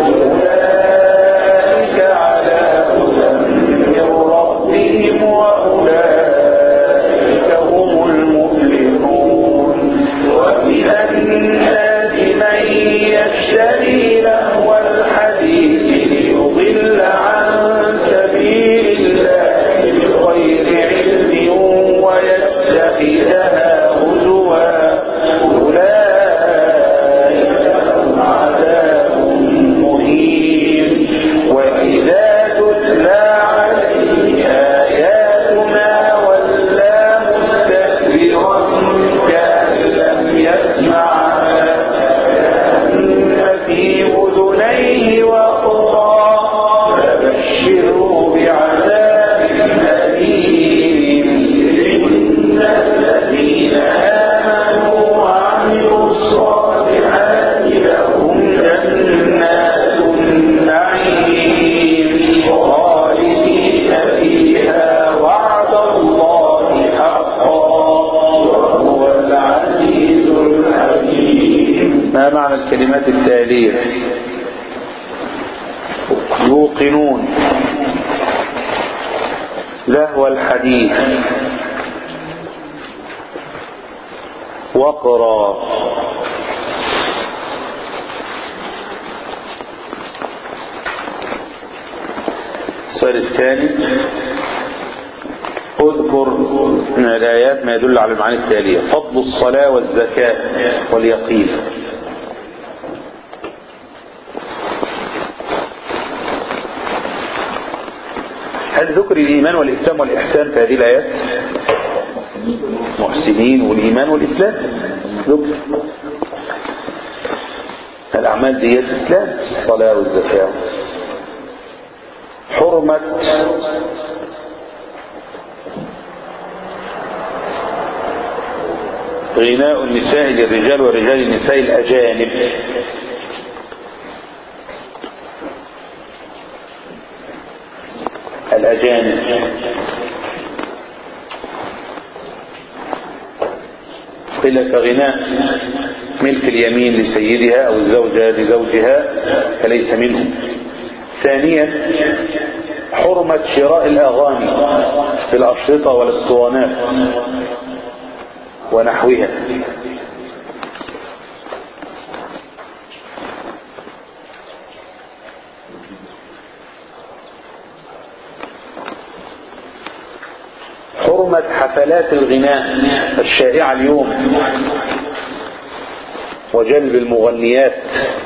أولئك على هدى من ربهم وأولئك هم المفلحون ومن الناس من يشتري لهو الحديث ليضل عن سبيل الله بغير علم ويتخذها هزوا أولئك لهم عذاب مهين وإذا تتلى عليه آياتنا ولى مستكبرا كأن لم يسمعها كأن في أذنيه وقرا فبشره بعذاب أليم إن الذين آمنوا وعملوا الصالحات لهم جنات النعيم خالدين فيها وعد الله حقا وهو العزيز الحكيم ما معنى الكلمات التالية يوقنون لهو الحديث وقرا السؤال الثاني اذكر من الآيات ما يدل على المعاني التالية فضل الصلاة والزكاة واليقين هل ذكر الإيمان والإسلام والإحسان في هذه الآيات محسنين والإيمان والإسلام ذكر الأعمال دي الإسلام الصلاة والزكاة حرمة غناء النساء للرجال ورجال النساء الأجانب الأجانب قيل كغناء ملك اليمين لسيدها أو الزوجة لزوجها فليس منه ثانيا حرمة شراء الأغاني في الأشرطة والاسطوانات ونحوها حرمة حفلات الغناء الشائعة اليوم وجلب المغنيات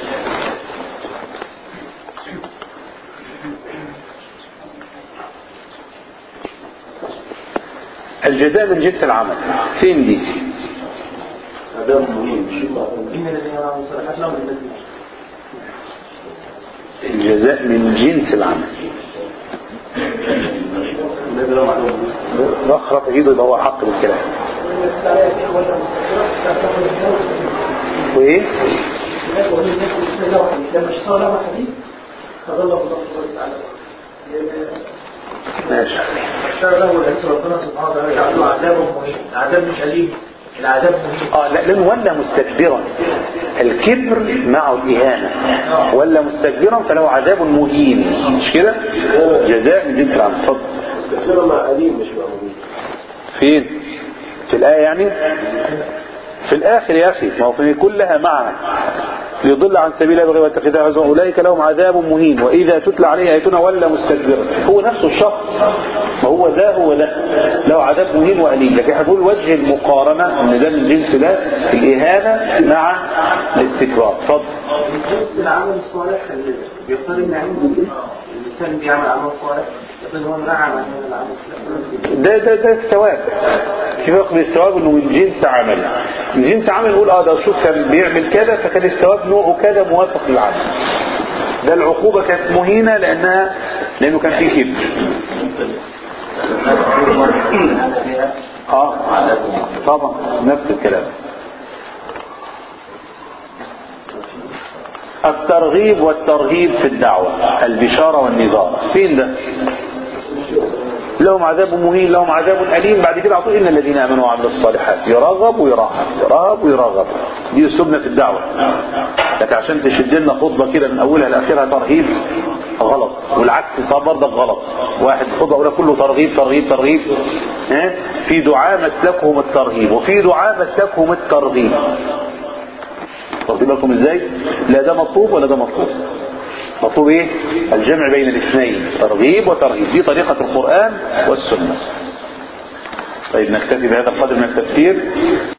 الجزاء من جنس العمل فين دي هذا مهم إن الذين يرون الصالحات لهم الذين الجزاء من جنس العمل الذين لهم علوم رخرة ايده يبقى هو حق بالكلام وايه لما اشتغل له حديث فظل الله تعالى ماشي اشتغل له الحديث ربنا سبحانه وتعالى جعله عذاب مهين عذاب مش أليم العذاب مهين اه لا لانه ولا مستكبرا الكبر معه الاهانه ولا مستكبرا فله عذاب مهين مش كده جزاء من جنس العمل اتفضل كثيرا ما أليم مش مأمون فين في الآية يعني في الآخر يا أخي ما هو في كلها معها ليضل عن سبيل الله ويتخذها هزوا أولئك لهم عذاب مهين وإذا تتلى عليه آياتنا ولا مستكبرا هو نفسه الشخص ما هو ده هو ده له عذاب مهين وأليم لكن هنقول وجه المقارنة إن ده من جنس ده الإهانة مع الاستكبار اتفضل العمل الصالح اللي بيختار ان عنده الانسان بيعمل عمل صالح لكن هو نعم عن هذا العمل ده ده ده الثواب في فرق بين الثواب انه من جنس عمل من جنس عمل نقول اه ده شوف كان بيعمل كذا فكان الثواب نوعه كذا موافق للعمل ده العقوبة كانت مهينة لانها لانه كان فيه كبر اه طبعا نفس الكلام الترغيب والترهيب في الدعوة البشارة والنظارة فين ده لهم عذاب مهين لهم عذاب أليم بعد كده عطوا إن الذين آمنوا وعملوا الصالحات يرغب ويرهب يرهب ويرغب دي أسلوبنا في الدعوة لكن عشان تشد لنا خطبة كده من أولها لآخرها ترهيب غلط والعكس صار برضك غلط واحد خطبة أولى كله ترغيب ترغيب ترغيب ها في دعاء مسلكهم الترهيب وفي دعاء مسلكهم الترغيب واخدين بالكم ازاي لا ده مطلوب ولا ده مطلوب مطلوب ايه الجمع بين الاثنين ترغيب وترهيب دي طريقة القرآن والسنة طيب نكتفي بهذا القدر من التفسير